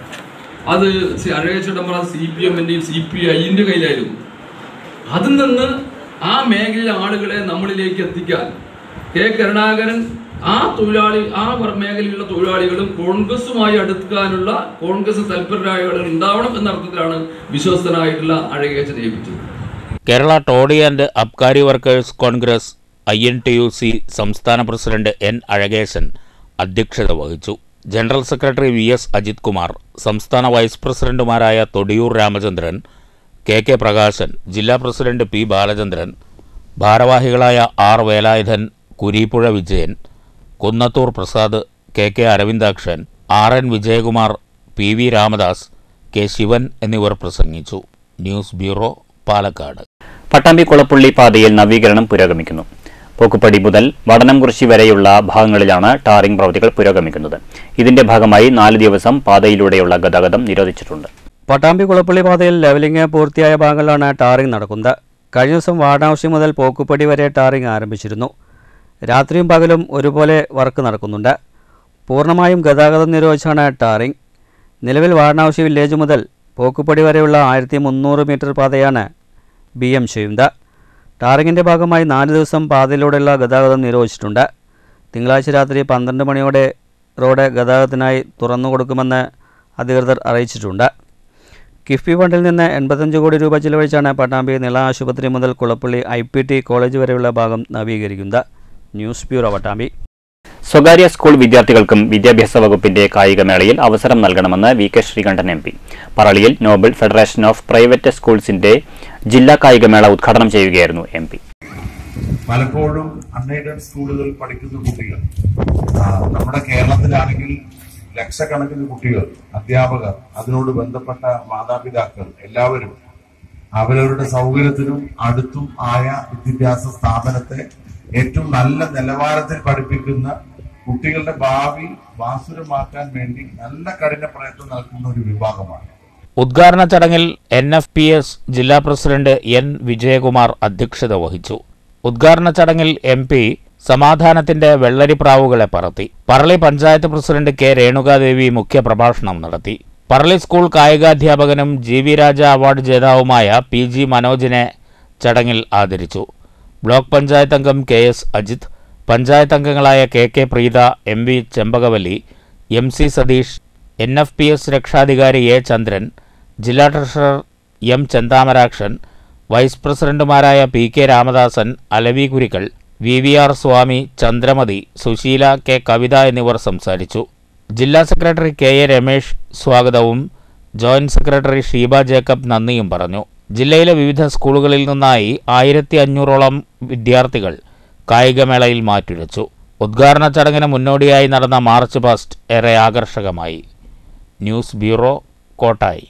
അത് അഴകച്ചടമ്പറ സി പി എമ്മിന്റെയും സി പി ഐന്റെ കയ്യിലായിരുന്നു അതിൽ നിന്ന് ആ മേഖലയിലെ ആളുകളെ നമ്മളിലേക്ക് എത്തിക്കാൻ കെ കരുണാകരൻ ആ തൊഴിലാളി ആ വർ- മേഖലയിലുള്ള തൊഴിലാളികളും കോൺഗ്രസുമായി അടുക്കാനുള്ള കോൺഗ്രസ് തൽപരരായ ആളുകൾ ഉണ്ടാവണം എന്ന അർത്ഥത്തിലാണ് വിശ്വസ്തനായിട്ടുള്ള അഴകേച്ചൻ ഏൽപ്പിച്ചത് Kerala toddy and Abkari workers Congress I N T U C സംസ്ഥാന പ്രസിഡന്റ് എൻ അഴകേശൻ അധ്യക്ഷത വഹിച്ചു general secretary V S Ajith Kumar സംസ്ഥാന വൈസ് പ്രസിഡന്റുമാരായ തൊടിയൂർ രാമചന്ദ്രൻ കെ കെ പ്രകാശൻ ജില്ലാ പ്രസിഡന്റ് പി ബാലചന്ദ്രൻ ഭാരവാഹികളായ R Velayudhan Kureeppuzha Vijayan Kunnathur Prasad K K Aravindakshan R N Vijayakumar P V Ramadas K Sivan എന്നിവർ പ്രസംഗിച്ചു ന്യൂസ് ബ്യൂറോ പാലക്കാട് പട്ടാമ്പി കുളപ്പുള്ളി പാതയിൽ നവീകരണം പുരോഗമിക്കുന്നു പോക്കുപ്പടി മുതൽ വടനംകുറിശി വരെയുള്ള ഭാഗങ്ങളിലാണ് ടാറിംഗ് പ്രവൃത്തികൾ പുരോഗമിക്കുന്നത് ഇതിന്റെ ഭാഗമായി നാല് ദിവസം പാതയിലൂടെയുള്ള ഗതാഗതം നിരോധിച്ചിട്ടുണ്ട് പട്ടാമ്പി കുളപ്പള്ളി പാതയിൽ ലെവലിംഗ് പൂർത്തിയായ ഭാഗങ്ങളിലാണ് ടാറിംഗ് നടക്കുന്നത് കഴിഞ്ഞ ദിവസം വാരണാസി മുതൽ പോക്കുപ്പടി വരെ ടാറിംഗ് ആരംഭിച്ചിരുന്നു രാത്രിയും പകലും ഒരുപോലെ വർക്ക് നടക്കുന്നുണ്ട് പൂർണ്ണമായും ഗതാഗതം നിരോധിച്ചാണ് ടാറിംഗ് നിലവിൽ വാരണാസി വില്ലേജ് മുതൽ പോക്കുപ്പടി വരെയുള്ള ആയിരത്തി മുന്നൂറ് മീറ്റർ പാതയാണ് ബി എം ചെയ്യുന്നത് ടാറിങ്ങിൻ്റെ ഭാഗമായി നാല് ദിവസം പാതയിലൂടെയുള്ള ഗതാഗതം നിരോധിച്ചിട്ടുണ്ട് തിങ്കളാഴ്ച രാത്രി പന്ത്രണ്ട് മണിയോടെ റോഡ് ഗതാഗതത്തിനായി തുറന്നു കൊടുക്കുമെന്ന് അധികൃതർ അറിയിച്ചിട്ടുണ്ട് കിഫ്ബി ഫണ്ടിൽ നിന്ന് എൺപത്തഞ്ച് കോടി രൂപ ചിലവഴിച്ചാണ് പട്ടാമ്പി നിള ആശുപത്രി മുതൽ Kulappally I P T college വരെയുള്ള ഭാഗം നവീകരിക്കുന്നത് ന്യൂസ് ബ്യൂറോ പട്ടാമ്പി സ്വകാര്യ സ്കൂൾ വിദ്യാർത്ഥികൾക്കും വിദ്യാഭ്യാസ വകുപ്പിന്റെ കായികമേളയിൽ അവസരം നൽകണമെന്ന് V K Sreekandan M P പറളിയിൽ നോബൽ ഫെഡറേഷൻ ഓഫ് പ്രൈവറ്റ് സ്കൂൾസിന്റെ ജില്ലാ കായികമേള ഉദ്ഘാടനം ചെയ്യുകയായിരുന്നു എം പി പലപ്പോഴും അൺഎയ്ഡഡ് സ്കൂളുകളിൽ പഠിക്കുന്ന കുട്ടികൾ ആ, നമ്മുടെ കേരളത്തിലാണെങ്കിൽ ലക്ഷക്കണക്കിന് കുട്ടികൾ അധ്യാപകർ അതിനോട് ബന്ധപ്പെട്ട മാതാപിതാക്കൾ എല്ലാവരും അവരവരുടെ സൗകര്യത്തിനും അടുത്തും ആയ വിദ്യാഭ്യാസ സ്ഥാപനത്തെ ഏറ്റവും നല്ല നിലവാരത്തിൽ പഠിപ്പിക്കുന്ന കുട്ടികളുടെ ഭാവി ബാസുരമാക്കാൻ വേണ്ടി നല്ല കഠിന പ്രയത്നം നടക്കുന്ന ഒരു വിഭാഗമാണ് ഉദ്ഘാടന ചടങ്ങിൽ എൻ എഫ് പി എസ് ജില്ലാ പ്രസിഡന്റ് എൻ വിജയകുമാർ അധ്യക്ഷത വഹിച്ചു ഉദ്ഘാടന ചടങ്ങിൽ എം പി സമാധാനത്തിന്റെ വെള്ളരിപ്രാവുകളെ പറത്തി പറളി പഞ്ചായത്ത് പ്രസിഡന്റ് കെ രേണുകാദേവി മുഖ്യപ്രഭാഷണം നടത്തി പറളി സ്കൂൾ കായികാധ്യാപകനും ജി വി രാജ അവാർഡ് ജേതാവുമായ പി ജി മനോജിനെ ചടങ്ങിൽ ആദരിച്ചു ബ്ലോക്ക് പഞ്ചായത്ത് അംഗം കെ എസ് അജിത് പഞ്ചായത്ത് അംഗങ്ങളായ K K Preetha M V Chembakavalli M C Satheesh N F P S രക്ഷാധികാരി എ ചന്ദ്രൻ ജില്ലാ ട്രഷറർ എം ചെന്താമരാക്ഷൻ വൈസ് പ്രസിഡന്റുമാരായ P K Ramadasan Alavi Kurikkal V V R Swami Chandramathi Susheela K Kavitha എന്നിവർ സംസാരിച്ചു ജില്ലാ സെക്രട്ടറി കെ എ രമേശ് സ്വാഗതവും ജോയിന്റ് സെക്രട്ടറി ഷീബ ജേക്കബ് നന്ദിയും പറഞ്ഞു ജില്ലയിലെ വിവിധ സ്കൂളുകളിൽ നിന്നായി ആയിരത്തി അഞ്ഞൂറോളം വിദ്യാർത്ഥികൾ കായികമേളയിൽ മാറ്റുരച്ചു ഉദ്ഘാടന ചടങ്ങിന് മുന്നോടിയായി നടന്ന മാർച്ച് പാസ്റ്റ് ഏറെ ആകർഷകമായി news bureau Kottayi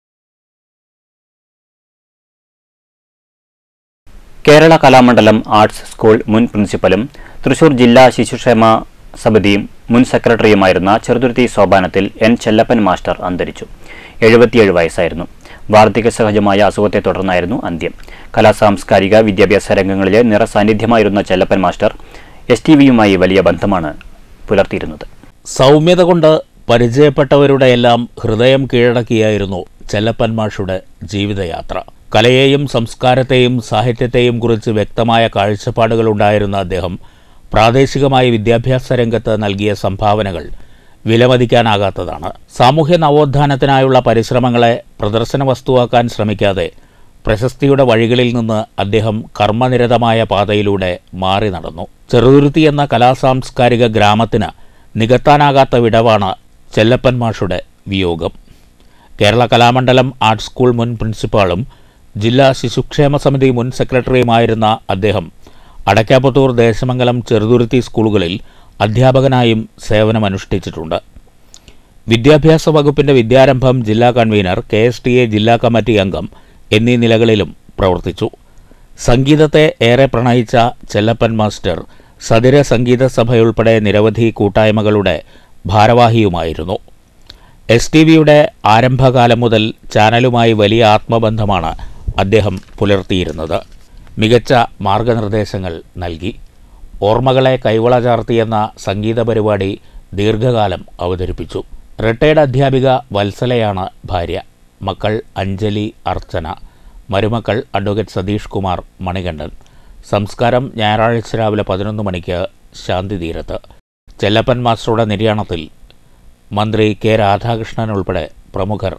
Kerala Kalamandalam arts school മുൻ പ്രിൻസിപ്പലും തൃശൂർ ജില്ലാ ശിശുക്ഷേമ സമിതി മുൻ സെക്രട്ടറിയുമായിരുന്ന ചെറുതുരുത്തി സോപാനത്തിൽ എൻ ചെല്ലപ്പൻ മാസ്റ്റർ അന്തരിച്ചു എഴുപത്തിയേഴ് വയസ്സായിരുന്നു വാർദ്ധക്യ സഹജമായ അസുഖത്തെ തുടർന്നായിരുന്നു അന്ത്യം കലാസാംസ്കാരിക വിദ്യാഭ്യാസ രംഗങ്ങളിലെ നിറസാന്നിധ്യമായിരുന്ന ചെല്ലപ്പൻ മാസ്റ്റർ എസ് ടി വിയുമായി വലിയ ബന്ധമാണ് പുലർത്തിയിരുന്നത് സൗമ്യത കൊണ്ട് പരിചയപ്പെട്ടവരുടെയെല്ലാം ഹൃദയം കീഴടക്കിയായിരുന്നു ചെല്ലപ്പൻ മാഷുടെ ജീവിതയാത്ര കലയെയും സംസ്കാരത്തെയും സാഹിത്യത്തെയും കുറിച്ച് വ്യക്തമായ കാഴ്ചപ്പാടുകളുണ്ടായിരുന്ന അദ്ദേഹം പ്രാദേശികമായി വിദ്യാഭ്യാസ രംഗത്ത് നൽകിയ സംഭാവനകൾ വിലമതിക്കാനാകാത്തതാണ് സാമൂഹ്യ നവോത്ഥാനത്തിനായുള്ള പരിശ്രമങ്ങളെ പ്രദർശന വസ്തുവാക്കാൻ ശ്രമിക്കാതെ പ്രശസ്തിയുടെ വഴികളിൽ നിന്ന് അദ്ദേഹം കർമ്മനിരതമായ പാതയിലൂടെ മാറി നടന്നു ചെറുതുരുത്തി എന്ന കലാസാംസ്കാരിക ഗ്രാമത്തിന് നികത്താനാകാത്ത വിടവാണ് ചെല്ലപ്പൻ മാഷുടെ വിയോഗം കേരള കലാമണ്ഡലം ആർട്സ് സ്കൂൾ മുൻ പ്രിൻസിപ്പാളും ജില്ലാ ശിശുക്ഷേമ സമിതി മുൻ സെക്രട്ടറിയുമായിരുന്ന അദ്ദേഹം അടയ്ക്കാപ്പത്തൂർ ദേശമംഗലം ചെറുതുരുത്തി സ്കൂളുകളിൽ അധ്യാപകനായും സേവനമനുഷ്ഠിച്ചിട്ടുണ്ട് വിദ്യാഭ്യാസ വകുപ്പിന്റെ വിദ്യാരംഭം ജില്ലാ convener K S T A ജില്ലാ കമ്മിറ്റി അംഗം എന്നീ നിലകളിലും പ്രവർത്തിച്ചു സംഗീതത്തെ ഏറെ പ്രണയിച്ച ചെല്ലപ്പൻ മാസ്റ്റർ സതിര സംഗീത സഭയുൾപ്പെടെ നിരവധി കൂട്ടായ്മകളുടെ ഭാരവാഹിയുമായിരുന്നു എസ് ടി വിയുടെ ആരംഭകാലം മുതൽ ചാനലുമായി വലിയ ആത്മബന്ധമാണ് അദ്ദേഹം പുലർത്തിയിരുന്നത് മികച്ച മാർഗനിർദ്ദേശങ്ങൾ നൽകി ഓർമ്മകളെ കൈവള ചാർത്തിയെന്ന സംഗീത പരിപാടി ദീർഘകാലം അവതരിപ്പിച്ചു റിട്ടയർഡ് അധ്യാപിക വത്സലയാണ് ഭാര്യ മക്കൾ അഞ്ജലി അർച്ചന മരുമക്കൾ അഡ്വക്കേറ്റ് സതീഷ് കുമാർ മണികണ്ഠൻ സംസ്കാരം ഞായറാഴ്ച രാവിലെ പതിനൊന്ന് മണിക്ക് ശാന്തിതീരത്ത് ചെല്ലപ്പൻ മാസ്റ്ററുടെ നിര്യാണത്തിൽ മന്ത്രി കെ രാധാകൃഷ്ണൻ ഉൾപ്പെടെ പ്രമുഖർ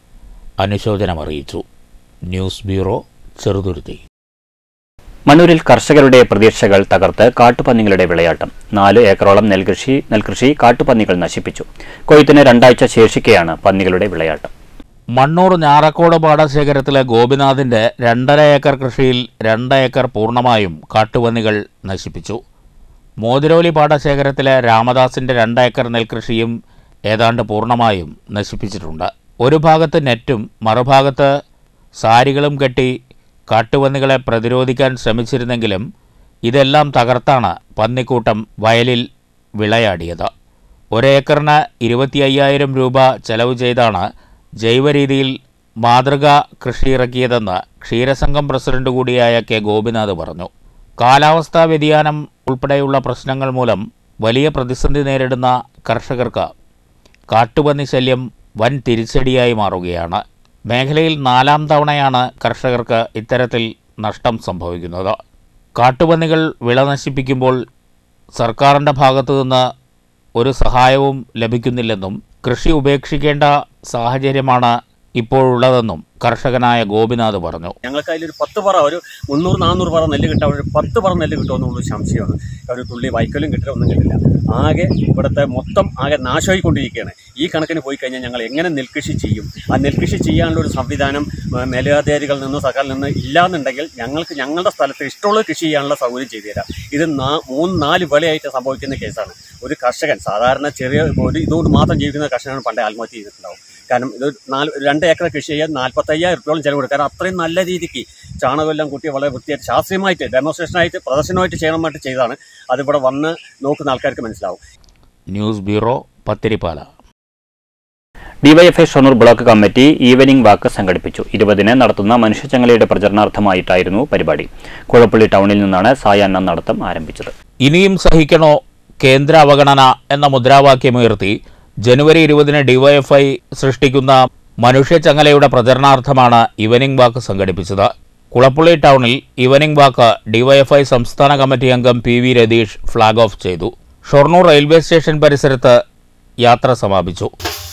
അനുശോചനമറിയിച്ചു ന്യൂസ് ബ്യൂറോ ചെറുതുരുത്തി മണ്ണൂരിൽ കർഷകരുടെ പ്രതീക്ഷകൾ തകർത്ത് കാട്ടുപന്നികളുടെ വിളയാട്ടം നാല് ഏക്കറോളം നെൽകൃഷി നെൽകൃഷി കാട്ടുപന്നികൾ നശിപ്പിച്ചു കൊയ്ത്തിന് രണ്ടാഴ്ച ശേഷിക്കെയാണ് പന്നികളുടെ വിളയാട്ടം മണ്ണൂർ ഞാറക്കോട് പാടശേഖരത്തിലെ ഗോപിനാഥിന്റെ രണ്ടര ഏക്കർ കൃഷിയിൽ രണ്ട് ഏക്കർ പൂർണ്ണമായും കാട്ടുപന്നികൾ നശിപ്പിച്ചു മോതിരോലി പാടശേഖരത്തിലെ രാമദാസിന്റെ രണ്ട് ഏക്കർ നെൽകൃഷിയും ഏതാണ്ട് പൂർണ്ണമായും നശിപ്പിച്ചിട്ടുണ്ട് ഒരു ഭാഗത്ത് നെറ്റും മറുഭാഗത്ത് സാരികളും കെട്ടി കാട്ടുപന്നികളെ പ്രതിരോധിക്കാൻ ശ്രമിച്ചിരുന്നെങ്കിലും ഇതെല്ലാം തകർത്താണ് പന്നിക്കൂട്ടം വയലിൽ വിളയാടിയത് ഒരേക്കറിന് ഇരുപത്തി അയ്യായിരം രൂപ ചെലവ് ചെയ്താണ് ജൈവരീതിയിൽ മാതൃകാ കൃഷി ഇറക്കിയതെന്ന് ക്ഷീരസംഘം പ്രസിഡന്റ് കൂടിയായ കെ ഗോപിനാഥ് പറഞ്ഞു കാലാവസ്ഥാ വ്യതിയാനം ഉൾപ്പെടെയുള്ള പ്രശ്നങ്ങൾ മൂലം വലിയ പ്രതിസന്ധി നേരിടുന്ന കർഷകർക്ക് കാട്ടുപന്നി ശല്യം വൻ തിരിച്ചടിയായി മാറുകയാണ് മേഖലയിൽ നാലാം തവണയാണ് കർഷകർക്ക് ഇത്തരത്തിൽ നഷ്ടം സംഭവിക്കുന്നത് കാട്ടുപന്നികൾ വിള നശിപ്പിക്കുമ്പോൾ സർക്കാരിൻ്റെ ഭാഗത്തു നിന്ന് ഒരു സഹായവും ലഭിക്കുന്നില്ലെന്നും കൃഷി ഉപേക്ഷിക്കേണ്ട സാഹചര്യമാണ് ഇപ്പോഴുള്ളതെന്നും കർഷകനായ ഗോപിനാഥ് പറഞ്ഞു ഞങ്ങൾക്ക് അതിലൊരു പത്ത് പറ ഒരു മുന്നൂറ് നാനൂറ് പറ നെല്ല് കിട്ടാൻ ഒരു പത്ത് പറ നെല്ല് കിട്ടുമെന്നുള്ള സംശയമാണ് ഒരു തുള്ളി വൈക്കലും കിട്ടില്ല ഒന്നും കിട്ടില്ല ആകെ ഇവിടുത്തെ മൊത്തം ആകെ നാശമായിക്കൊണ്ടിരിക്കുകയാണ് ഈ കണക്കിന് പോയി കഴിഞ്ഞാൽ ഞങ്ങൾ എങ്ങനെ നെൽകൃഷി ചെയ്യും ആ നെൽകൃഷി ചെയ്യാനുള്ള ഒരു സംവിധാനം ആ, മേലധികാരികളിൽ നിന്ന് സർക്കാരിൽ നിന്ന് ഇല്ലാന്നുണ്ടെങ്കിൽ ഞങ്ങൾക്ക് ഞങ്ങളുടെ സ്ഥലത്ത് ഇഷ്ടമുള്ള കൃഷി ചെയ്യാനുള്ള സൗകര്യം ചെയ്തു തരാം ഇത് നാ- മൂന്ന് നാല് വിളയായിട്ട് സംഭവിക്കുന്ന കേസാണ് ഒരു കർഷകൻ സാധാരണ ചെറിയ ഒരു ഇതുകൊണ്ട് മാത്രം ജീവിക്കുന്ന കർഷകനാണ് പണ്ടേ ആത്മഹത്യ ചെയ്തിട്ടുണ്ടാവും കാരണം ഇത് നാല് രണ്ട് ഏക്കർ കൃഷി ചെയ്യാൻ നാൽപ്പത്തയ്യായിരം റുപ്യോളം ചെലവ് കൊടുക്കും കാരണം അത്രയും നല്ല രീതിക്ക് ചാണകമെല്ലാം കുട്ടി വളരെ വൃത്തിയായിട്ട് ശാസ്ത്രീയമായിട്ട് ഡെമോൺസ്ട്രേഷനായിട്ട് പ്രദർശനമായിട്ട് ചെയ്യണമായിട്ട് ചെയ്താണ് അതിവിടെ വന്ന് നോക്കുന്ന ആൾക്കാർക്ക് മനസ്സിലാവും news bureau Pathirippala DYFI Shoranur block committee evening walk സംഘടിപ്പിച്ചു ഇരുപതിന് നടത്തുന്ന മനുഷ്യച്ചങ്ങലയുടെ പ്രചരണാർത്ഥമായിട്ടായിരുന്നു പരിപാടി കുഴപ്പള്ളി ടൗണിൽ നിന്നാണ് സായാഹ്ന നടത്തം ആരംഭിച്ചത് ഇനിയും സഹിക്കണോ കേന്ദ്ര അവഗണന എന്ന മുദ്രാവാക്യമുയർത്തി ജനുവരി ഇരുപതിന് ഡിവൈഎഫ്ഐ സൃഷ്ടിക്കുന്ന മനുഷ്യച്ചങ്ങലയുടെ പ്രചരണാർത്ഥമാണ് ഇവനിംഗ് വാക്ക് സംഘടിപ്പിച്ചത് കുളപ്പുള്ളി ടൗണിൽ ഇവനിംഗ് വാക്ക് ഡിവൈഎഫ്ഐ സംസ്ഥാന കമ്മിറ്റി അംഗം P V Ratheesh flag off ചെയ്തു ഷൊർണൂർ റെയിൽവേ സ്റ്റേഷൻ പരിസരത്ത് യാത്ര സമാപിച്ചു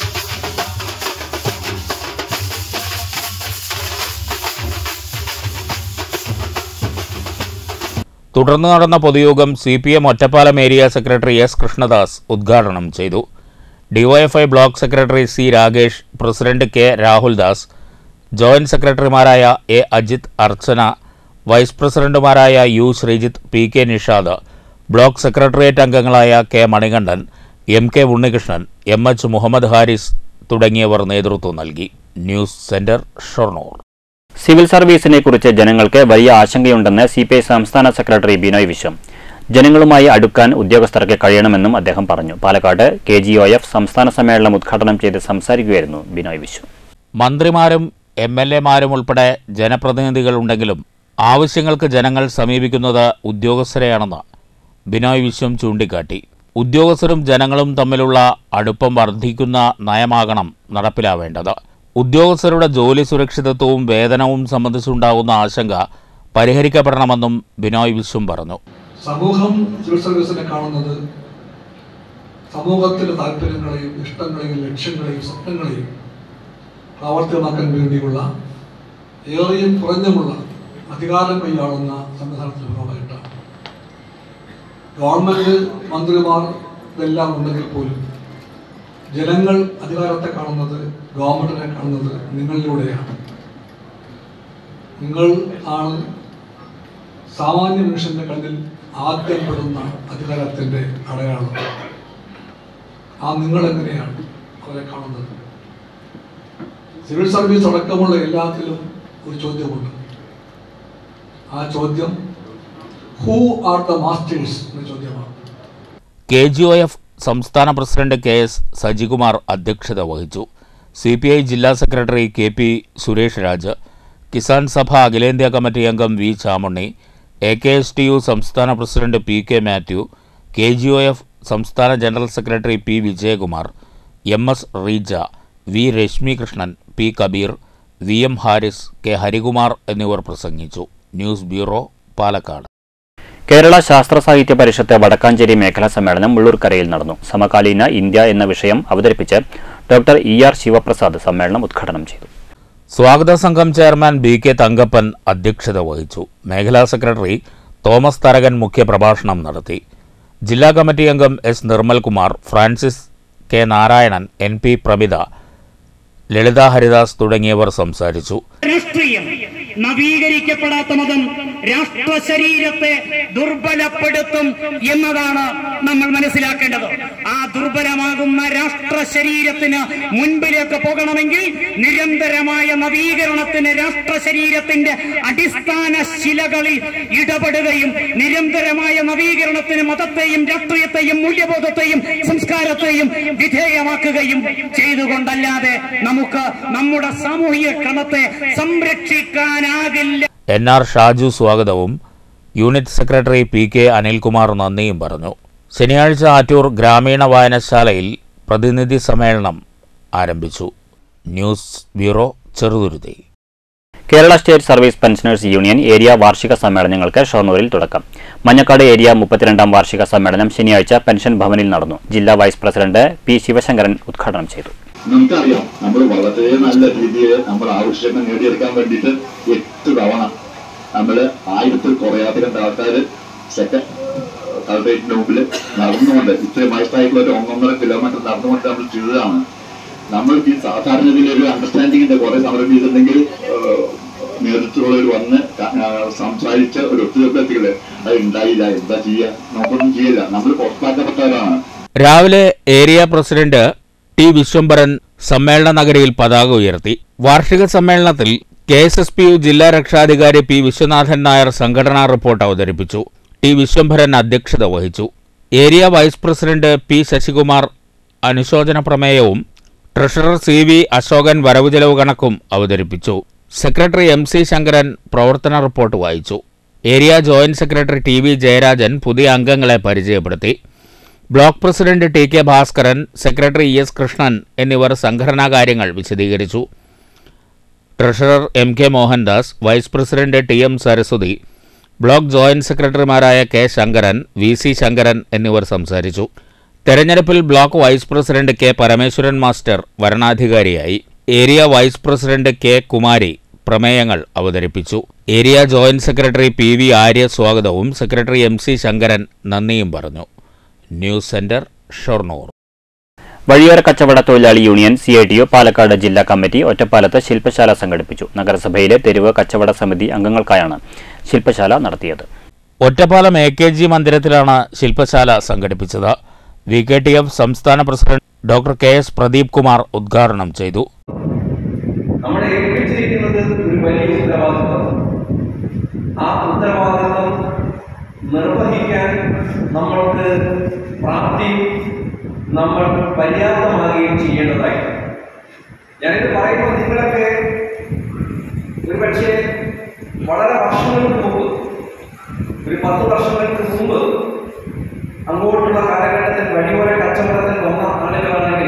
തുടർന്ന് നടന്ന പൊതുയോഗം C P M Ottapalam area secretary S Krishnadas ഉദ്ഘാടനം ചെയ്തു DYFI block secretary C Ragesh president K Rahuldas joint സെക്രട്ടറിമാരായ എ അജിത് അർച്ചന വൈസ് പ്രസിഡന്റുമാരായ U Sreejith P K Nishad block secretariat അംഗങ്ങളായ K Manikandan M K Unnikrishnan M H Muhammad Haris തുടങ്ങിയവർ നേതൃത്വം നൽകി ന്യൂസ് സെന്റർ ഷൊർണൂർ സിവിൽ സർവീസിനെ കുറിച്ച് ജനങ്ങൾക്ക് വലിയ ആശങ്കയുണ്ടെന്ന് സി പി ഐ സംസ്ഥാന സെക്രട്ടറി ബിനോയ് വിശ്വം ജനങ്ങളുമായി അടുക്കാൻ ഉദ്യോഗസ്ഥർക്ക് കഴിയണമെന്നും അദ്ദേഹം പറഞ്ഞു Palakkad K G O F സംസ്ഥാന സമ്മേളനം ഉദ്ഘാടനം ചെയ്ത് സംസാരിക്കുകയായിരുന്നു ബിനോയ് വിശ്വം മന്ത്രിമാരും എം എൽ എമാരും ഉൾപ്പെടെ ജനപ്രതിനിധികളുണ്ടെങ്കിലും ആവശ്യങ്ങൾക്ക് ജനങ്ങൾ സമീപിക്കുന്നത് ഉദ്യോഗസ്ഥരെയാണെന്ന് ബിനോയ് വിശ്വം ചൂണ്ടിക്കാട്ടി ഉദ്യോഗസ്ഥരും ജനങ്ങളും തമ്മിലുള്ള അടുപ്പം വർദ്ധിക്കുന്ന നയമാകണം നടപ്പിലാവേണ്ടത് ഉദ്യോഗസ്ഥരുടെ ജോലി സുരക്ഷിതത്വവും വേതനവും സംബന്ധിച്ചുണ്ടാകുന്ന ആശങ്ക പരിഹരിക്കപ്പെടണമെന്നും ബിനോയ് വിശ്വം പറഞ്ഞു സമൂഹം സിവിൽ സർവീസിനെ കാണുന്നത് സമൂഹത്തിലെ താല്പര്യങ്ങളെയും ഇഷ്ടങ്ങളെയും ലക്ഷ്യങ്ങളെയും സ്വപ്നങ്ങളെയും പ്രാവർത്തികമാക്കാൻ വേണ്ടിയുള്ള ഏറെയും കുറഞ്ഞുമുള്ള അധികാരം കൈയാളുന്ന സംവിധാനത്തിന്റെ ഭാഗമായിട്ടാണ് ഗവൺമെന്റ് മന്ത്രിമാർ ഇതെല്ലാം ഉണ്ടെങ്കിൽ പോലും ജനങ്ങൾ അധികാരത്തെ കാണുന്നത് ഗവൺമെന്റിനെ കാണുന്നത് നിങ്ങളിലൂടെയാണ് നിങ്ങൾ ആണ് സാമാന്യ മനുഷ്യന്റെ കണ്ണിൽ ആദ്യം പെടുന്ന അധികാരത്തിന്റെ അടയാളം ആ നിങ്ങൾ എങ്ങനെയാണ് അവരെ കാണുന്നത് സിവിൽ സർവീസ് അടക്കമുള്ള എല്ലാത്തിലും ഒരു ചോദ്യമുണ്ട് ആ ചോദ്യം ഹൂ ആർ ദ മാസ്റ്റേഴ്സ് എന്ന ചോദ്യമാണ് കെ ജി ഒ എഫ് സംസ്ഥാന പ്രസിഡന്റ് കെ എസ് സജികുമാർ അധ്യക്ഷത വഹിച്ചു സി പി ഐ ജില്ലാ secretary K P Suresh Raj Kisan Sabha അഖിലേന്ത്യാ കമ്മിറ്റി അംഗം V Chamunni A K S T U സംസ്ഥാന president P K Mathew K G O F സംസ്ഥാന general secretary P Vijayakumar M S Reeja V Rashmi Krishnan P Kabeer V M Haris K Harikumar എന്നിവർ പ്രസംഗിച്ചു news bureau Palakkad Kerala ശാസ്ത്ര സാഹിത്യ പരിഷത്ത് വടക്കാഞ്ചേരി മേഖലാ സമ്മേളനം മുള്ളൂർക്കരയിൽ നടന്നു സമകാലീന ഇന്ത്യ എന്ന വിഷയം അവതരിപ്പിച്ച് ഡോക്ടർ ഇ ആർ ശിവപ്രസാദ് സമ്മേളനം ഉദ്ഘാടനം ചെയ്തു സ്വാഗത സംഘം ചെയർമാൻ ബി കെ തങ്കപ്പൻ അധ്യക്ഷത വഹിച്ചു മേഖലാ സെക്രട്ടറി തോമസ് തരകൻ മുഖ്യപ്രഭാഷണം നടത്തി ജില്ലാ കമ്മിറ്റി അംഗം S Nirmalkumar Francis K Narayanan N P Pramitha Lalitha Haridas തുടങ്ങിയവർ സംസാരിച്ചു രാഷ്ട്രീയം നവീകരിക്കപ്പെടാത്ത മതം രാഷ്ട്ര ശരീരത്തെ ദുർബലപ്പെടുത്തും എന്നതാണ് നമ്മൾ മനസ്സിലാക്കേണ്ടത് ആ ദുർബലമാകുന്ന രാഷ്ട്ര ശരീരത്തിന് മുൻപിലേക്ക് പോകണമെങ്കിൽ നിരന്തരമായ നവീകരണത്തിന് രാഷ്ട്ര ശരീരത്തിന്റെ അടിസ്ഥാന ശിലകളിൽ ഇടപെടുകയും നിരന്തരമായ നവീകരണത്തിന് മതത്തെയും രാഷ്ട്രീയത്തെയും മൂല്യബോധത്തെയും സംസ്കാരത്തെയും വിധേയമാക്കുകയും ചെയ്തുകൊണ്ടല്ലാതെ നമുക്ക് നമ്മുടെ സാമൂഹിക ക്രമത്തെ സംരക്ഷിക്കാനാകില്ല എൻ ആർ ഷാജു സ്വാഗതവും unit secretary P K Anilkumar നന്ദിയും പറഞ്ഞു ശനിയാഴ്ച ആറ്റൂർ ഗ്രാമീണ വായനശാലയിൽ പ്രതിനിധി സമ്മേളനം ആരംഭിച്ചു news bureau Cheruthuruthy Kerala state service pensioners union area വാർഷിക സമ്മേളനങ്ങൾക്ക് ഷൊർണൂരിൽ തുടക്കം മഞ്ഞക്കാട് ഏരിയ മുപ്പത്തിരണ്ടാം വാർഷിക സമ്മേളനം ശനിയാഴ്ച പെൻഷൻ ഭവനിൽ നടന്നു ജില്ലാ വൈസ് പ്രസിഡന്റ് പി ശിവശങ്കരൻ ഉദ്ഘാടനം ചെയ്തു നമുക്കറിയാം നമ്മൾ വളരെ നല്ല രീതിയിൽ നമ്മൾ ആവശ്യങ്ങൾ നേടിയെടുക്കാൻ വേണ്ടിയിട്ട് എട്ട് തവണ നമ്മൾ ആയിരത്തിൽ കുറയാത്ത രണ്ട് ആൾക്കാർ സെക്കൻഡ് കളക്ടറേറ്റിന്റെ മുമ്പിൽ നടന്നുകൊണ്ട് ഇത്രയും വയസ്സായിട്ടുള്ള ഒരു ഒന്നൊന്നര കിലോമീറ്റർ നടന്നുകൊണ്ട് നമ്മൾ ചെയ്തതാണ് നമ്മൾക്ക് ഈ സാധാരണഗതിയിൽ ഒരു അണ്ടർസ്റ്റാൻഡിങ്ങിന്റെ കുറെ സമരം ചെയ്തിട്ടുണ്ടെങ്കിൽ നേതൃത്വമുള്ളവർ വന്ന് ക- ആ, സംസാരിച്ച ഒരു ഒത്തുതീർപ്പെത്തികള് അത് ഉണ്ടായില്ല എന്താ ചെയ്യുക നമുക്കൊന്നും ചെയ്യില്ല നമ്മൾ പുറത്താക്കപ്പെട്ടവരാണ് രാവിലെ ഏരിയ പ്രസിഡന്റ് ടി വിശ്വംഭരൻ സമ്മേളന നഗരിയിൽ പതാക ഉയർത്തി വാർഷിക സമ്മേളനത്തിൽ K S S P U ജില്ലാ രക്ഷാധികാരി പി വിശ്വനാഥൻ നായർ സംഘടനാ റിപ്പോർട്ട് അവതരിപ്പിച്ചു ടി വിശ്വംഭരൻ അധ്യക്ഷത വഹിച്ചു area vice president P Sasikumar അനുശോചന പ്രമേയവും ട്രഷറർ സി വി അശോകൻ വരവ് ചെലവ് കണക്കും അവതരിപ്പിച്ചു സെക്രട്ടറി എം സി ശങ്കരൻ പ്രവർത്തന റിപ്പോർട്ട് വായിച്ചു area joint secretary T V Jayarajan പുതിയ അംഗങ്ങളെ പരിചയപ്പെടുത്തി block president T K Bhaskaran secretary E S Krishnan എന്നിവർ സംഘടനാ കാര്യങ്ങൾ വിശദീകരിച്ചു treasurer M K Mohandas vice president T M Saraswathi block joint സെക്രട്ടറിമാരായ K Sankaran V C Sankaran എന്നിവർ സംസാരിച്ചു തെരഞ്ഞെടുപ്പിൽ block vice president K Parameswaran master വരണാധികാരിയായി area vice president K Kumari പ്രമേയങ്ങൾ അവതരിപ്പിച്ചു area joint secretary P V Arya സ്വാഗതവും സെക്രട്ടറി എം സി ശങ്കരൻ നന്ദിയും പറഞ്ഞു ന്യൂസ് സെന്റർ ഷൊർണൂർ വഴിയോര കച്ചവട തൊഴിലാളി union C I T U Palakkad ജില്ലാ കമ്മിറ്റി ഒറ്റപ്പാലത്ത് ശില്പശാല സംഘടിപ്പിച്ചു നഗരസഭയിലെ തെരുവ് കച്ചവട സമിതി അംഗങ്ങൾക്കായാണ് ശില്പശാല നടത്തിയത് ഒറ്റപ്പാലം എ കെ ജി മന്ദിരത്തിലാണ് ശില്പശാല സംഘടിപ്പിച്ചത് വി കെ ടി എഫ് സംസ്ഥാന president doctor K S Pradeep Kumar ഉദ്ഘാടനം ചെയ്തു നമ്മളെ ഏൽപ്പിച്ചിരിക്കുന്നത് ഒരു വലിയ ഉത്തരവാദിത്വം ആ ഉത്തരവാദിത്വം നിർവഹിക്കാൻ നമ്മൾക്ക് പ്രാപ്തിയും നമ്മൾ പര്യാപ്തമാകുകയും ചെയ്യേണ്ടതായി ഞാനിത് പറയുമ്പോൾ നിങ്ങളൊക്കെ ഒരുപക്ഷെ വളരെ വർഷങ്ങൾക്ക് മുമ്പ് ഒരു പത്ത് വർഷങ്ങൾക്ക് മുമ്പ് അങ്ങോട്ടുള്ള കാലഘട്ടത്തിൽ വഴിയോര കച്ചവടത്തിൽ വന്ന ആളുകളാണെങ്കിൽ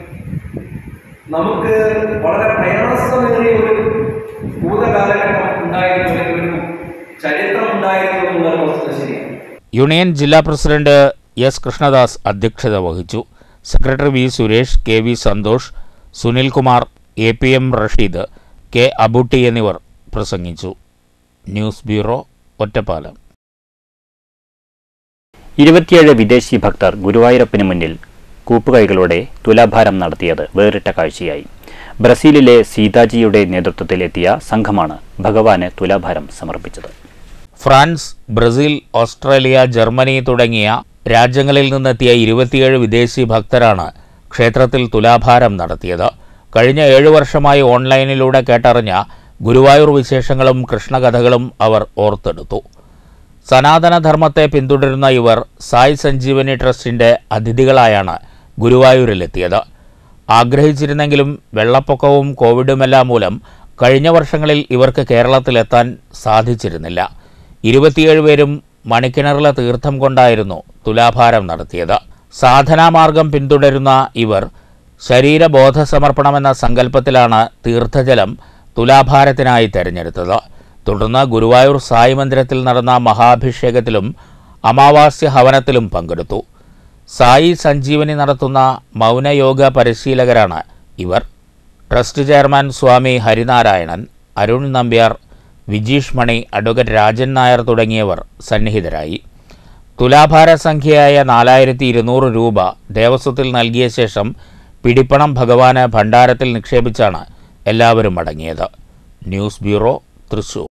നമുക്ക് വളരെ പ്രയാസമേറിയ ഒരു ഭൂതകാലഘട്ടം ഉണ്ടായിരുന്നു അല്ലെങ്കിൽ ഒരു ചരിത്രം ഉണ്ടായിരുന്നു എന്നുള്ള വസ്തുത ശരിയാണ് യൂണിയൻ ജില്ലാ പ്രസിഡന്റ് എസ് കൃഷ്ണദാസ് അധ്യക്ഷത വഹിച്ചു secretary V Suresh K V Santhosh Sunilkumar A P M Rasheed K Abutty എന്നിവർ പ്രസംഗിച്ചു ന്യൂസ് ബ്യൂറോ ഒറ്റപ്പാലം ഇരുപത്തിയേഴ് വിദേശി ഭക്തർ ഗുരുവായൂരപ്പന് മുന്നിൽ കൂപ്പുകൈകളോടെ തുലാഭാരം നടത്തിയത് വേറിട്ട കാഴ്ചയായി ബ്രസീലിലെ സീതാജിയുടെ നേതൃത്വത്തിൽ എത്തിയ സംഘമാണ് ഭഗവാന് തുലാഭാരം സമർപ്പിച്ചത് ഫ്രാൻസ് ബ്രസീൽ ഓസ്ട്രേലിയ ജർമ്മനി തുടങ്ങിയ രാജ്യങ്ങളിൽ നിന്നെത്തിയ ഇരുപത്തിയേഴ് വിദേശി ഭക്തരാണ് ക്ഷേത്രത്തിൽ തുലാഭാരം നടത്തിയത് കഴിഞ്ഞ ഏഴു വർഷമായി ഓൺലൈനിലൂടെ കേട്ടറിഞ്ഞ ഗുരുവായൂർ വിശേഷങ്ങളും കൃഷ്ണകഥകളും അവർ ഓർത്തെടുത്തു സനാതനധർമ്മത്തെ പിന്തുടരുന്ന ഇവർ സായ് സഞ്ജീവനി ട്രസ്റ്റിന്റെ അതിഥികളായാണ് ഗുരുവായൂരിലെത്തിയത് ആഗ്രഹിച്ചിരുന്നെങ്കിലും വെള്ളപ്പൊക്കവും കോവിഡുമെല്ലാം മൂലം കഴിഞ്ഞ വർഷങ്ങളിൽ ഇവർക്ക് കേരളത്തിലെത്താൻ സാധിച്ചിരുന്നില്ല ഇരുപത്തിയേഴ് പേരും മണിക്കിണറിലെ തീർത്ഥം കൊണ്ടായിരുന്നു തുലാഭാരം നടത്തിയത് സാധനാമാർഗം പിന്തുടരുന്ന ഇവർ ശരീരബോധ സമർപ്പണമെന്ന സങ്കല്പത്തിലാണ് തീർത്ഥജലം തുലാഭാരത്തിനായി തെരഞ്ഞെടുത്തത് തുടർന്ന് ഗുരുവായൂർ സായി മന്ദിരത്തിൽ നടന്ന മഹാഭിഷേകത്തിലും അമാവാസ്യ ഹവനത്തിലും പങ്കെടുത്തു സായി സഞ്ജീവനി നടത്തുന്ന മൗനയോഗ പരിശീലകരാണ് ഇവർ trust chairman Swami Harinarayanan Arun Nambiar Vijeesh Mani advocate Rajan Nair തുടങ്ങിയവർ സന്നിഹിതരായി തുലാഭാര സംഖ്യയായ നാലായിരത്തി ഇരുന്നൂറ് രൂപ ദേവസ്വത്തിൽ നൽകിയ ശേഷം പിടിപ്പണം ഭഗവാന് ഭണ്ഡാരത്തിൽ നിക്ഷേപിച്ചാണ് എല്ലാവരും മടങ്ങിയത് news bureau Thrissur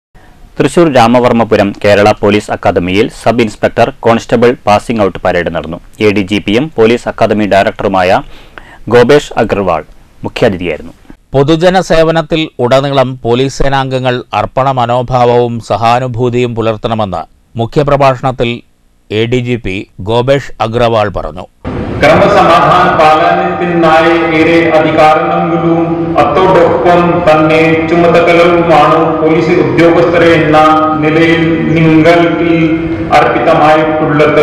Thrissur Ramavarmapuram Kerala police അക്കാദമിയിൽ sub inspector constable passing out parade നടന്നു എ ഡി ജി പിയും പോലീസ് അക്കാദമി ഡയറക്ടറുമായ ഗോപേഷ് അഗർവാൾ മുഖ്യാതിഥിയായിരുന്നു പൊതുജന സേവനത്തിൽ ഉടനീളം പോലീസ് സേനാംഗങ്ങൾ അർപ്പണ മനോഭാവവും സഹാനുഭൂതിയും പുലർത്തണമെന്ന് മുഖ്യപ്രഭാഷണത്തിൽ A D G P Gopesh Agrawal പറഞ്ഞു ക്രമസമാധാന പാലനത്തിനായി ഏറെ അധികാരങ്ങളും അതോടൊപ്പം തന്നെ ചുമതലകളുമാണ് പോലീസ് ഉദ്യോഗസ്ഥരെ എന്ന നിലയിൽ നിങ്ങൾക്ക് അർപ്പിതമായിട്ടുള്ളത്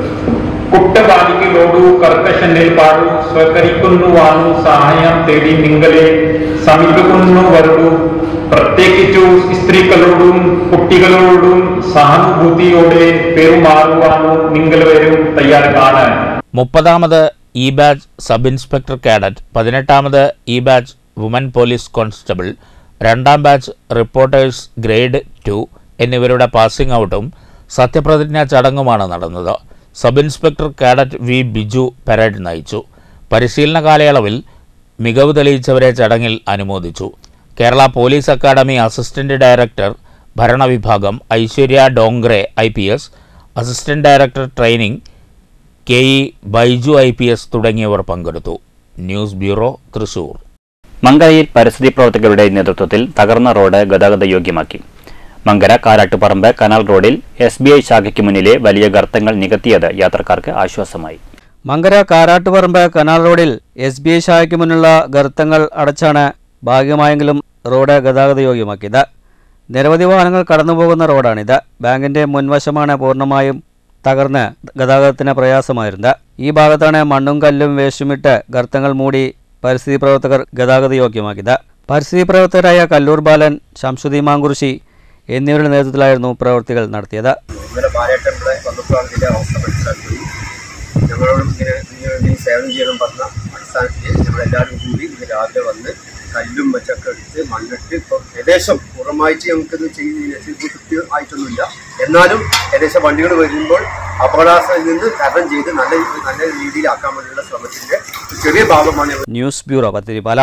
കുറ്റവാളികളോട് കർക്കശ നിലപാട് സ്വീകരിക്കുന്നുവാനും സഹായം തേടി നിങ്ങളെ സമീപിക്കുന്നവരോട് പ്രത്യേകിച്ചു സ്ത്രീകളോടും കുട്ടികളോടും സഹാനുഭൂതിയോടെ പെരുമാറുവാനും നിങ്ങൾ വരും തയ്യാറാണ് മുപ്പതാമത് E batch sub inspector cadet പതിനെട്ടാമത് E batch woman police constable രണ്ടാം ബാച്ച് റിപ്പോർട്ടേഴ്സ് ഗ്രേഡ് ടു എന്നിവരുടെ പാസിംഗ് ഔട്ടും സത്യപ്രതിജ്ഞാ ചടങ്ങുമാണ് നടന്നത് sub inspector cadet V Biju parade നയിച്ചു പരിശീലന കാലയളവിൽ മികവ് തെളിയിച്ചവരെ ചടങ്ങിൽ അനുമോദിച്ചു Kerala police academy assistant director ഭരണവിഭാഗം Aishwarya Dongre I P S assistant director training K E Baiju I P S തുടങ്ങിയവർ പങ്കെടുത്തു ന്യൂസ് ബ്യൂറോ തൃശൂർ മങ്കരയിൽ പരിസ്ഥിതി പ്രവർത്തകരുടെ നേതൃത്വത്തിൽ തകർന്ന റോഡ് ഗതാഗത യോഗ്യമാക്കി മങ്കര കാരാട്ടുപറമ്പ് കനാൽ റോഡിൽ എസ് ബി ഐ ശാഖയ്ക്ക് മുന്നിലെ വലിയ ഗർത്തങ്ങൾ നികത്തിയത് യാത്രക്കാർക്ക് ആശ്വാസമായി മങ്കര കാരാട്ടുപറമ്പ് കനാൽ റോഡിൽ എസ് ബി ഐ ശാഖയ്ക്ക് മുന്നിലുള്ള ഗർത്തങ്ങൾ അടച്ചാണ് ഭാഗികമായെങ്കിലും റോഡ് ഗതാഗത യോഗ്യമാക്കിയത് നിരവധി വാഹനങ്ങൾ കടന്നുപോകുന്ന റോഡാണിത് ബാങ്കിന്റെ മുൻവശമാണ് പൂർണ്ണമായും തകർന്ന് ഗതാഗതത്തിന് പ്രയാസമായിരുന്നത് ഈ ഭാഗത്താണ് മണ്ണും കല്ലും വേസ്റ്റുമിട്ട് ഗർത്തങ്ങൾ മൂടി പരിസ്ഥിതി പ്രവർത്തകർ ഗതാഗത യോഗ്യമാക്കിയത് പരിസ്ഥിതി പ്രവർത്തകരായ കല്ലൂർ ബാലൻ ശംസുദി മാങ്കുറിശി എന്നിവരുടെ നേതൃത്വത്തിലായിരുന്നു പ്രവൃത്തികൾ നടത്തിയത് ഇന്നലെ ബാലേട്ടൻ്റെ വന്നപ്പോഴാണ് ഇതിൻ്റെ അവസ്ഥ മനസ്സിലാക്കി ഞങ്ങളോടും ഇങ്ങനെ ഇതിനു വേണ്ടി സേവനം ചെയ്യണം പറഞ്ഞ അടിസ്ഥാനത്തിൽ ഞങ്ങളെല്ലാവരും കൂടി ഇന്ന് രാവിലെ വന്ന് കല്ലും വെച്ചൊക്കെ എടുത്ത് മണ്ണിട്ട് ഇപ്പോൾ ഏകദേശം പൂർണ്ണമായിട്ട് നമുക്കിത് ചെയ്യുന്നതിനനുസരിച്ച് കൃത്യമായിട്ടൊന്നുമില്ല എന്നാലും ഏകദേശം വണ്ടികൾ വരുമ്പോൾ അപകടാസ്ഥയിൽ നിന്ന് തരണം ചെയ്ത് നല്ല നല്ല രീതിയിലാക്കാൻ വേണ്ടിയുള്ള ശ്രമത്തിൻ്റെ ഒരു ചെറിയ ഭാഗമാണ് ഞങ്ങൾ news bureau Pathirippala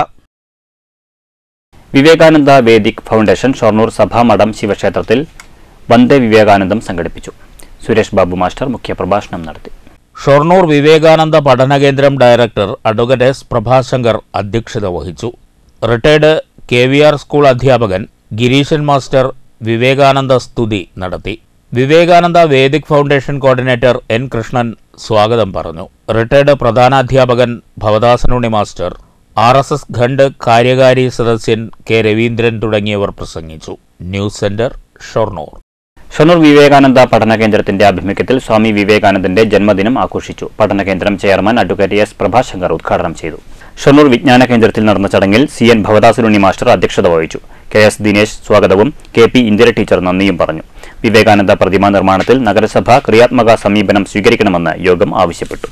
Vivekananda vedic foundation Shoranur സഭാമഠം ശിവക്ഷേത്രത്തിൽ വന്ദേ വിവേകാനന്ദം സംഘടിപ്പിച്ചു സുരേഷ് ബാബു മാസ്റ്റർ മുഖ്യപ്രഭാഷണം നടത്തി ഷൊർണൂർ വിവേകാനന്ദ പഠന കേന്ദ്രം ഡയറക്ടർ അഡ്വക്കേറ്റ് എസ് പ്രഭാശങ്കർ അധ്യക്ഷത വഹിച്ചു retired K V R school അധ്യാപകൻ ഗിരീശൻ മാസ്റ്റർ വിവേകാനന്ദ സ്തുതി നടത്തി Vivekananda vedic foundation coordinator N Krishnan സ്വാഗതം പറഞ്ഞു റിട്ടയർഡ് പ്രധാനാധ്യാപകൻ Bhavadasanunni master R S S ഖണ്ഡ് കാര്യകാരി സദസ്യൻ കെ രവീന്ദ്രൻ തുടങ്ങിയവർ പ്രസംഗിച്ചു ന്യൂസ് സെന്റർ ഷൊർണൂർ ഷൊർണൂർ വിവേകാനന്ദ പഠന കേന്ദ്രത്തിന്റെ ആഭിമുഖ്യത്തിൽ സ്വാമി വിവേകാനന്ദന്റെ ജന്മദിനം ആഘോഷിച്ചു പഠന കേന്ദ്രം ചെയർമാൻ അഡ്വക്കേറ്റ് എസ് പ്രഭാശങ്കർ ഉദ്ഘാടനം ചെയ്തു ഷൊർണൂർ വിജ്ഞാന കേന്ദ്രത്തിൽ നടന്ന ചടങ്ങിൽ സി എൻ ഭവദാസുലുണ്ണി മാസ്റ്റർ അധ്യക്ഷത വഹിച്ചു കെ എസ് ദിനേശ് സ്വാഗതവും കെ പി ഇന്ദിര ടീച്ചർ നന്ദിയും പറഞ്ഞു വിവേകാനന്ദ പ്രതിമാ നിർമ്മാണത്തിൽ നഗരസഭ ക്രിയാത്മക സമീപനം സ്വീകരിക്കണമെന്ന് യോഗം ആവശ്യപ്പെട്ടു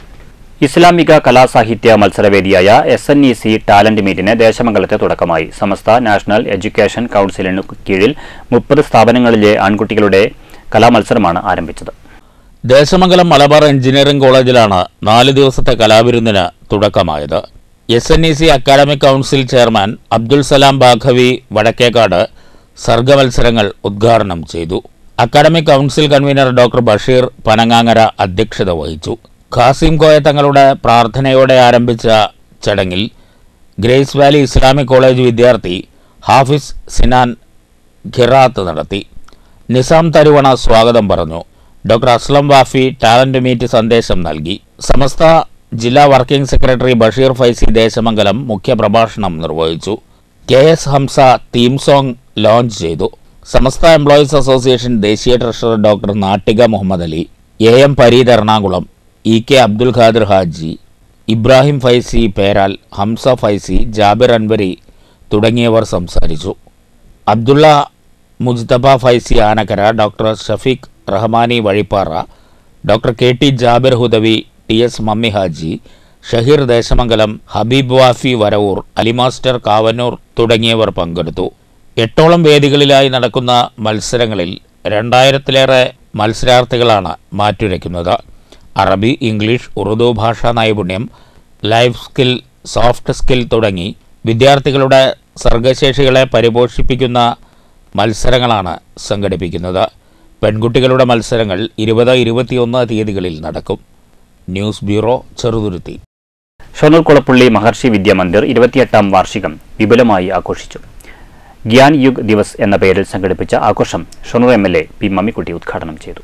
ഇസ്ലാമിക കലാസാഹിത്യ മത്സരവേദിയായ S N E C talent മീറ്റിന് ദേശമംഗലത്തെ തുടക്കമായി സമസ്ത നാഷണൽ എഡ്യൂക്കേഷൻ കൌൺസിലിനു കീഴിൽ മുപ്പത് സ്ഥാപനങ്ങളിലെ ആൺകുട്ടികളുടെ കലാമത്സരമാണ് ആരംഭിച്ചത് ദേശമംഗലം മലബാർ എഞ്ചിനീയറിംഗ് കോളേജിലാണ് നാല് ദിവസത്തെ കലാവിരുന്നിന് തുടക്കമായത് S N E C academic council chairman Abdul Salam Baqavi Vadakkekad സർഗമത്സരങ്ങൾ ഉദ്ഘാടനം ചെയ്തു academic council convener doctor Basheer Panangangara അധ്യക്ഷത വഹിച്ചു ഖാസിം കോയ തങ്ങളുടെ പ്രാർത്ഥനയോടെ ആരംഭിച്ച ചടങ്ങിൽ ഗ്രേസ് വാലി ഇസ്ലാമിക് കോളേജ് വിദ്യാർത്ഥി ഹാഫിസ് സിനാൻ ഖിറാത്ത് നടത്തി നിസാം തരുവണ സ്വാഗതം പറഞ്ഞു doctor Aslam Wafy talent meet സന്ദേശം നൽകി സമസ്ത ജില്ലാ വർക്കിംഗ് സെക്രട്ടറി ബഷീർ ഫൈസി ദേശമംഗലം മുഖ്യപ്രഭാഷണം നിർവഹിച്ചു K S Hamza theme song launch ചെയ്തു സമസ്ത എംപ്ലോയീസ് അസോസിയേഷൻ ദേശീയ treasurer doctor Nattika Muhammad Ali A M Pareed Ernakulam E K Abdul Khader Haji Ibrahim Faizy Peral Hamza Faizy Jabir Anwari തുടങ്ങിയവർ സംസാരിച്ചു Abdulla Mujthaba Faizy Anakkara doctor Shafeeq Rahmani Vazhippara doctor K T Jabir Hudawi T S mummy Haji Shaheer Desamangalam Habeeb Wafy Varavoor Ali master Kavannur തുടങ്ങിയവർ പങ്കെടുത്തു എട്ടോളം വേദികളിലായി നടക്കുന്ന മത്സരങ്ങളിൽ രണ്ടായിരത്തിലേറെ മത്സരാർത്ഥികളാണ് മാറ്റുരയ്ക്കുന്നത് അറബി ഇംഗ്ലീഷ് ഉറുദു ഭാഷാ നൈപുണ്യം ലൈഫ് സ്കിൽ സോഫ്റ്റ് സ്കിൽ തുടങ്ങി വിദ്യാർത്ഥികളുടെ സർഗശേഷികളെ പരിപോഷിപ്പിക്കുന്ന മത്സരങ്ങളാണ് സംഘടിപ്പിക്കുന്നത് പെൺകുട്ടികളുടെ മത്സരങ്ങൾ ഇരുപത് ഇരുപത്തിയൊന്ന് തീയതികളിൽ നടക്കും ന്യൂസ് ബ്യൂറോ ചെറുതുരുത്തി ഷൊർണൂർ കുളപ്പള്ളി മഹർഷി വിദ്യാമന്ദിർ ഇരുപത്തിയെട്ടാം വാർഷികം വിപുലമായി ആഘോഷിച്ചു ഗ്യാൻ യുഗ് ദിവസ് എന്ന പേരിൽ സംഘടിപ്പിച്ച ആഘോഷം Shoranur M L A P Mammikutty ഉദ്ഘാടനം ചെയ്തു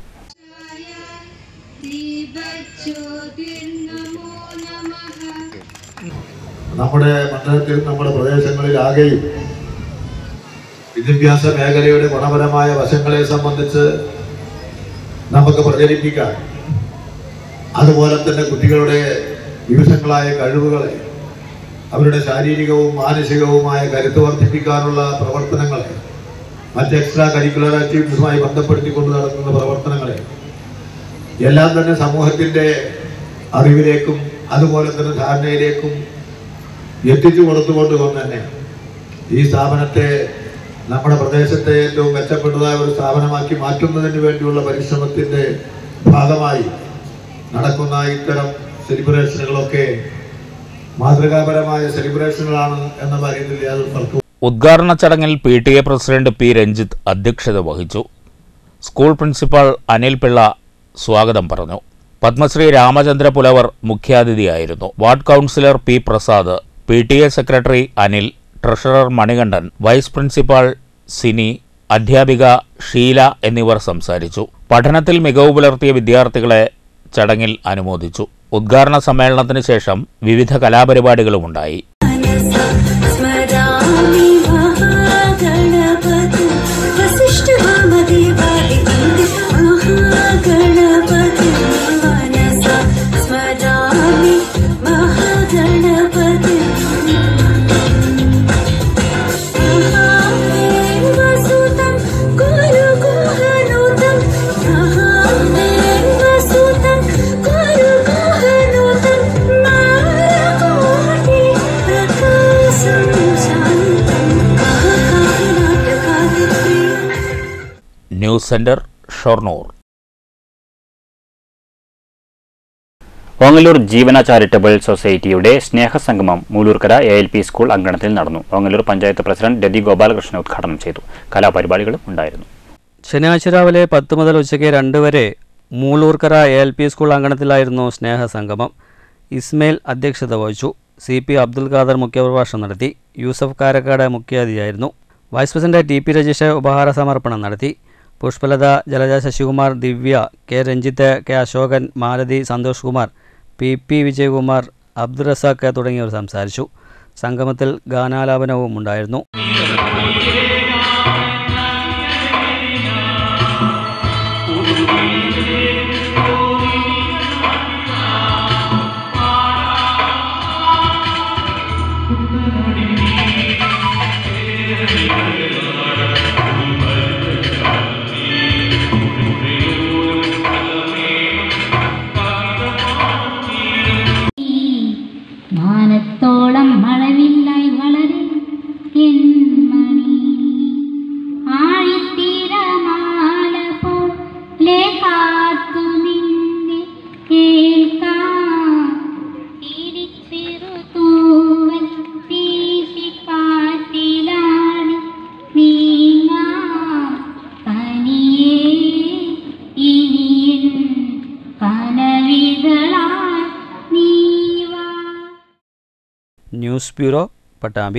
നമ്മുടെ മണ്ഡലത്തിൽ നമ്മുടെ പ്രദേശങ്ങളിലാകെയും വിദ്യാഭ്യാസ മേഖലയുടെ ഗുണപരമായ വശങ്ങളെ സംബന്ധിച്ച് നമുക്ക് പ്രചരിപ്പിക്കാൻ അതുപോലെ തന്നെ കുട്ടികളുടെ വിവിധങ്ങളായ കഴിവുകളെ അവരുടെ ശാരീരികവും മാനസികവുമായ കരുത്ത് വർദ്ധിപ്പിക്കാനുള്ള പ്രവർത്തനങ്ങളെ മറ്റ് എക്സ്ട്രാ കരിക്കുലർ ആക്ടിവിറ്റീസുമായി ബന്ധപ്പെടുത്തിക്കൊണ്ട് നടത്തുന്ന പ്രവർത്തനങ്ങളെ എല്ലാം തന്നെ സമൂഹത്തിൻ്റെ അറിവിലേക്കും അതുപോലെ തന്നെ ധാരണയിലേക്കും എത്തിച്ചു കൊടുത്തുകൊണ്ട് തന്നെ ഈ സ്ഥാപനത്തെ നമ്മുടെ പ്രദേശത്തെ ഏറ്റവും മെച്ചപ്പെട്ടതായ ഒരു സ്ഥാപനമാക്കി മാറ്റുന്നതിന് വേണ്ടിയുള്ള പരിശ്രമത്തിന്റെ ഭാഗമായി നടക്കുന്ന ഇത്തരം സെലിബ്രേഷനുകളൊക്കെ മാതൃകാപരമായ സെലിബ്രേഷനുകളാണ് എന്ന കാര്യത്തിൽ യാതൊരു തർക്കവും ഉദ്ഘാടന ചടങ്ങിൽ P T A president P Ranjith അധ്യക്ഷത വഹിച്ചു സ്കൂൾ പ്രിൻസിപ്പാൾ അനിൽ പിള്ള സ്വാഗതം പറഞ്ഞു പത്മശ്രീ രാമചന്ദ്ര പുലവർ മുഖ്യാതിഥിയായിരുന്നു ward councillor P Prasad P T A secretary Anil treasurer Manikandan vice principal Sini അധ്യാപിക ഷീല എന്നിവർ സംസാരിച്ചു പഠനത്തിൽ മികവ് പുലർത്തിയ വിദ്യാർത്ഥികളെ ചടങ്ങിൽ അനുമോദിച്ചു ഉദ്ഘാടന സമ്മേളനത്തിന് ശേഷം വിവിധ കലാപരിപാടികളുമുണ്ടായി स्मरामि महागणपति वसिष्ठ वामदेवादिवन्द्य महागणपति मनसा स्मरामि महागणपति महादेवसुतं गुरुगुहनुतं महादेवसुतं गुरुगुहनुतं नारकोटि प्रकाशं शान्तं महाकाव्यनाटकादिप्रियम् news centre Shoranur Ongallur Jeevana charitable സൊസൈറ്റിയുടെ സ്നേഹസംഗമം Moolurkara A L P school അങ്കണത്തിൽ നടന്നു ഓങ്ങല്ലൂർ പഞ്ചായത്ത് പ്രസിഡന്റ് രതി ഗോപാലകൃഷ്ണൻ ഉദ്ഘാടനം ചെയ്തു കലാപരിപാടികളും ഉണ്ടായിരുന്നു ശനിയാഴ്ച രാവിലെ പത്ത് മുതൽ ഉച്ചയ്ക്ക് രണ്ട് വരെ Moolurkara A L P school അങ്കണത്തിലായിരുന്നു സ്നേഹസംഗമം ഇസ്മയിൽ അധ്യക്ഷത വഹിച്ചു സി പി അബ്ദുൽ ഖാദർ മുഖ്യപ്രഭാഷണം നടത്തി യൂസഫ് കാരക്കാട് മുഖ്യാതിഥിയായിരുന്നു vice president T P Rajeesh ഉപഹാര സമർപ്പണം നടത്തി Pushpalatha Jalaja Sasikumar Divya K Ranjith K Asokan Malathi Santhosh Kumar P P Vijayakumar Abdul Razak തുടങ്ങിയവർ സംസാരിച്ചു സംഗമത്തിൽ ഗാനാലാപനവും ഉണ്ടായിരുന്നു മാനത്തോളം മഴവില്ലായി വളരെ എൻമണി ആഴിത്തിരമാല പോലെ കാത്തു നിന്നെ കേൾക്കാം തിരിച്ചിറുതൂവൽ വീശിക്കാറ്റിലാണ് നീങ്ങാം തനിയേ ഇനിയൻ കനവികളാൽ നീവാ news bureau Pattambi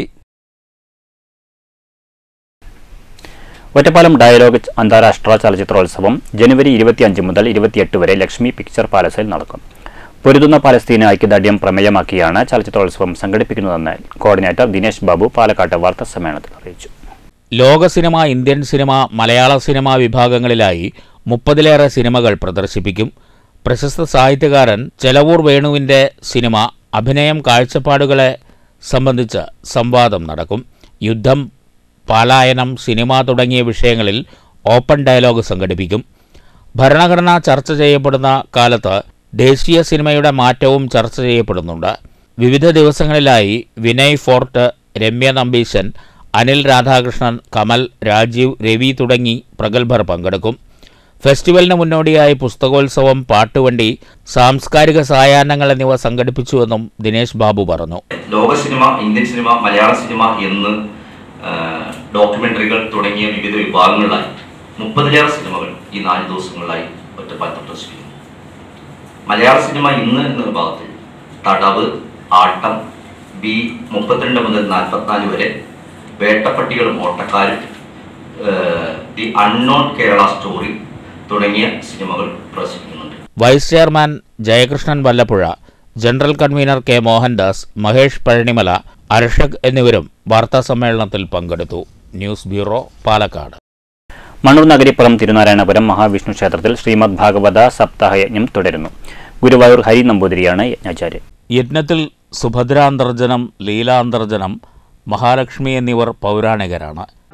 Ottapalam dialogue അന്താരാഷ്ട്ര ചലച്ചിത്രോത്സവം ജനുവരി ഇരുപത്തിയഞ്ച് മുതൽ ഇരുപത്തിയെട്ട് വരെ ലക്ഷ്മി പിക്ചർ പാലസിൽ നടക്കും പൊരുതുന്ന പലസ്തീന് ഐക്യദാർഢ്യം പ്രമേയമാക്കിയാണ് ചലച്ചിത്രോത്സവം സംഘടിപ്പിക്കുന്നതെന്ന് കോർഡിനേറ്റർ ദിനേശ് ബാബു പാലക്കാട്ട് വാർത്താ സമ്മേളനത്തിൽ അറിയിച്ചു ലോക സിനിമ ഇന്ത്യൻ സിനിമ മലയാള സിനിമ വിഭാഗങ്ങളിലായി മുപ്പതിലേറെ സിനിമകൾ പ്രദർശിപ്പിക്കും പ്രശസ്ത സാഹിത്യകാരൻ ചെലവൂർ വേണുവിൻ്റെ സിനിമ അഭിനയം കാഴ്ചപ്പാടുകളെ സംബന്ധിച്ച് സംവാദം നടക്കും യുദ്ധം പലായനം സിനിമ തുടങ്ങിയ വിഷയങ്ങളിൽ ഓപ്പൺ ഡയലോഗ് സംഘടിപ്പിക്കും ഭരണഘടന ചർച്ച ചെയ്യപ്പെടുന്ന കാലത്ത് ദേശീയ സിനിമയുടെ മാറ്റവും ചർച്ച ചെയ്യപ്പെടുന്നുണ്ട് വിവിധ ദിവസങ്ങളിലായി വിനയ് ഫോർട്ട് രമ്യ നമ്പീശൻ അനിൽ രാധാകൃഷ്ണൻ കമൽ രാജീവ് രവി തുടങ്ങി പ്രഗത്ഭർ പങ്കെടുക്കും ഫെസ്റ്റിവലിന് മുന്നോടിയായി പുസ്തകോത്സവം പാട്ടുവണ്ടി സാംസ്കാരിക സായാഹ്നങ്ങൾ എന്നിവ സംഘടിപ്പിച്ചുവെന്നും ദിനേശ് ബാബു പറഞ്ഞു ലോക സിനിമ ഇന്ത്യൻ സിനിമ മലയാള സിനിമ എന്ന് ആ, ഡോക്യുമെന്ററികൾ തുടങ്ങിയ വിവിധ വിഭാഗങ്ങളിലായി മുപ്പതിലേറെ സിനിമകൾ ഈ നാല് ദിവസങ്ങളിലായി ഒറ്റപ്പാലത്ത് പ്രദർശിപ്പിക്കുന്നു മലയാള സിനിമ ഇന്ന് എന്ന വിഭാഗത്തിൽ തടവ് ആട്ടം ബി മുപ്പത്തിരണ്ട് മുതൽ നാൽപ്പത്തിനാല് വരെ വേട്ടപ്പട്ടികളും ഓട്ടക്കാരും ദി അൺനോൺ കേരള സ്റ്റോറി തുടങ്ങിയ സിനിമകൾ പ്രദർശിപ്പിക്കുന്നുണ്ട് vice chairman Jayakrishnan Vallappuzha general convener K Mohandas Mahesh Palanimala Arshak എന്നിവരും വാർത്താസമ്മേളനത്തിൽ പങ്കെടുത്തു ന്യൂസ് ബ്യൂറോ പാലക്കാട് മണ്ണൂർ നഗരിപ്പുറം തിരുനാരായണപുരം മഹാവിഷ്ണു ക്ഷേത്രത്തിൽ ശ്രീമദ് ഭാഗവത സപ്താഹയജ്ഞം തുടരുന്നു ഗുരുവായൂർ ഹരി നമ്പൂതിരിയാണ് യജ്ഞാചാര്യൻ യജ്ഞത്തിൽ സുഭദ്രാന്തർജനം ലീലാന്തർജനം മഹാലക്ഷ്മി എന്നിവർ പൗരാണികരാണ്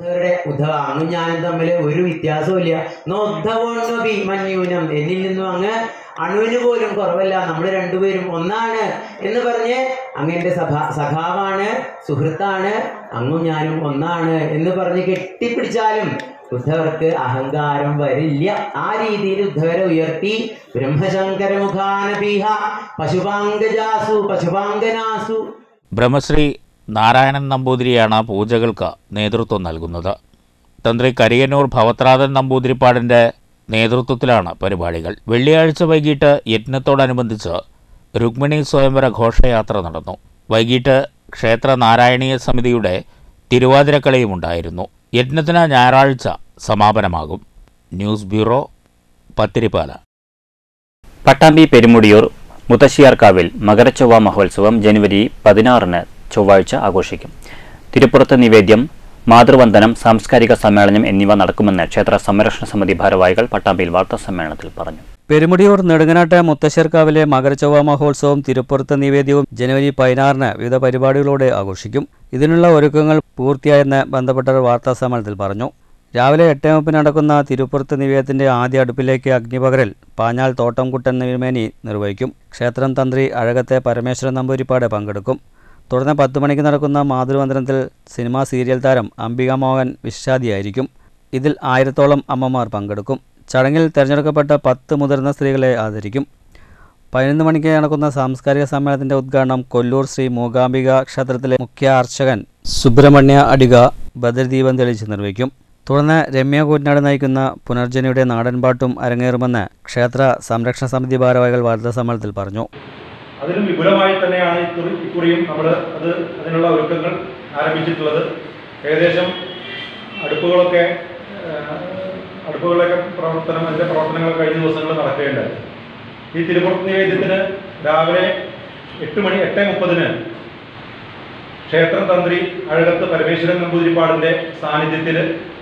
അവരുടെ ഉദ്ധവ അങ്ങും ഞാനും തമ്മിൽ ഒരു വ്യത്യാസവുമില്ല നോദ്ധവോണ്ണു ഭീമന്യൂനം എന്നിൽ നിന്നും അങ്ങ് അണുവിന് പോലും കുറവല്ല നമ്മൾ രണ്ടുപേരും ഒന്നാണ് എന്ന് പറഞ്ഞ് അങ്ങന്റെ സഭ സഖാവാണ് സുഹൃത്താണ് അങ്ങും ഞാനും ഒന്നാണ് എന്ന് പറഞ്ഞ് കെട്ടിപ്പിടിച്ചാലും ഉദ്ധവർക്ക് അഹങ്കാരം വരില്ല ആ രീതിയിൽ ഉദ്ധവരെ ഉയർത്തി ബ്രഹ്മശങ്കര മുഖാനപീഹ പശുപാങ്കജാസു പശുപാങ്കനാസു ബ്രഹ്മശ്രീ നാരായണൻ നമ്പൂതിരിയാണ് പൂജകൾക്ക് നേതൃത്വം നൽകുന്നത് തന്ത്രി കരിയന്നൂർ ഭവത്രാതൻ നമ്പൂതിരിപ്പാടിൻ്റെ നേതൃത്വത്തിലാണ് പരിപാടികൾ വെള്ളിയാഴ്ച വൈകിട്ട് യജ്ഞത്തോടനുബന്ധിച്ച് രുക്മിണി സ്വയംവര ഘോഷയാത്ര നടന്നു വൈകിട്ട് ക്ഷേത്ര നാരായണീയ സമിതിയുടെ തിരുവാതിരക്കളിയും ഉണ്ടായിരുന്നു യജ്ഞത്തിന് ഞായറാഴ്ച സമാപനമാകും ന്യൂസ് ബ്യൂറോ പത്തിരിപ്പാല പട്ടാമ്പി പെരുമുടിയൂർ മുത്തശ്ശിയാർക്കാവിൽ മകരച്ചൊവ്വ മഹോത്സവം ജനുവരി പതിനാറിന് ചൊവ്വാഴ്ച ആഘോഷിക്കും തിരുപ്പുറത്ത് നിവേദ്യം മാതൃവന്ദനം സാംസ്കാരിക സമ്മേളനം എന്നിവ നടക്കുമെന്ന് ക്ഷേത്ര സംരക്ഷണ സമിതി ഭാരവാഹികൾ പട്ടാമ്പിയിൽ വാർത്താസമ്മേളനത്തിൽ പറഞ്ഞു പെരുമുടിയൂർ നെടുങ്ങനാട്ട് മുത്തശ്ശേർക്കാവിലെ മകരച്ചൊവ്വ മഹോത്സവം തിരുപ്പുറത്ത് നിവേദ്യവും ജനുവരി പതിനാറിന് വിവിധ പരിപാടികളോടെ ആഘോഷിക്കും ഇതിനുള്ള ഒരുക്കങ്ങൾ പൂർത്തിയായെന്ന് ബന്ധപ്പെട്ടവർ വാർത്താസമ്മേളനത്തിൽ പറഞ്ഞു രാവിലെ എട്ടേ മുപ്പിന് നടക്കുന്ന തിരുപ്പുറത്ത് നിവേദ്യത്തിന്റെ ആദ്യ അടുപ്പിലേക്ക് അഗ്നിപകരൽ പാഞ്ഞാൽ തോട്ടംകുട്ടൻ തിരുമേനി നിർവഹിക്കും ക്ഷേത്രം തന്ത്രി അഴകത്തെ പരമേശ്വരൻ നമ്പൂരിപ്പാട് പങ്കെടുക്കും തുടർന്ന് പത്ത് മണിക്ക് നടക്കുന്ന മാതൃവന്ദനത്തിൽ സിനിമാ സീരിയൽ താരം അംബിക മോഹൻ വിശാദിയായിരിക്കും ഇതിൽ ആയിരത്തോളം അമ്മമാർ പങ്കെടുക്കും ചടങ്ങിൽ തിരഞ്ഞെടുക്കപ്പെട്ട പത്ത് മുതിർന്ന സ്ത്രീകളെ ആദരിക്കും പതിനൊന്ന് മണിക്ക് നടക്കുന്ന സാംസ്കാരിക സമ്മേളനത്തിന്റെ ഉദ്ഘാടനം കൊല്ലൂർ ശ്രീ മൂകാംബിക ക്ഷേത്രത്തിലെ മുഖ്യ അർച്ചകൻ സുബ്രഹ്മണ്യ അടിക ബദർദീപം തെളിച്ച് നിർവഹിക്കും തുടർന്ന് രമ്യ കൂറ്റനാട് നയിക്കുന്ന പുനർജനിയുടെ നാടൻപാട്ടും അരങ്ങേറുമെന്ന് ക്ഷേത്ര സംരക്ഷണ സമിതി ഭാരവാഹികൾ വാർത്താസമ്മേളനത്തിൽ പറഞ്ഞു അതിലും വിപുലമായി തന്നെയാണ് ഇക്കുറി ഇക്കുറിയും നമ്മൾ അത് അതിനുള്ള ഒരുക്കങ്ങൾ ആരംഭിച്ചിട്ടുള്ളത് ഏകദേശം അടുപ്പുകളൊക്കെ ഏഹ്, അടുപ്പുകളൊക്കെ പ്രവർത്തനം അതിൻ്റെ പ്രവർത്തനങ്ങൾ കഴിഞ്ഞ ദിവസങ്ങളിൽ നടക്കുകയുണ്ടായി ഈ തിരുപ്പുറത്ത് നിവേദ്യത്തിന് രാവിലെ എട്ട് മണി എട്ട് മുപ്പതിന് ക്ഷേത്രം തന്ത്രി അഴകത്ത് പരമേശ്വരൻ നമ്പൂതിരിപ്പാടിൻ്റെ സാന്നിധ്യത്തിൽ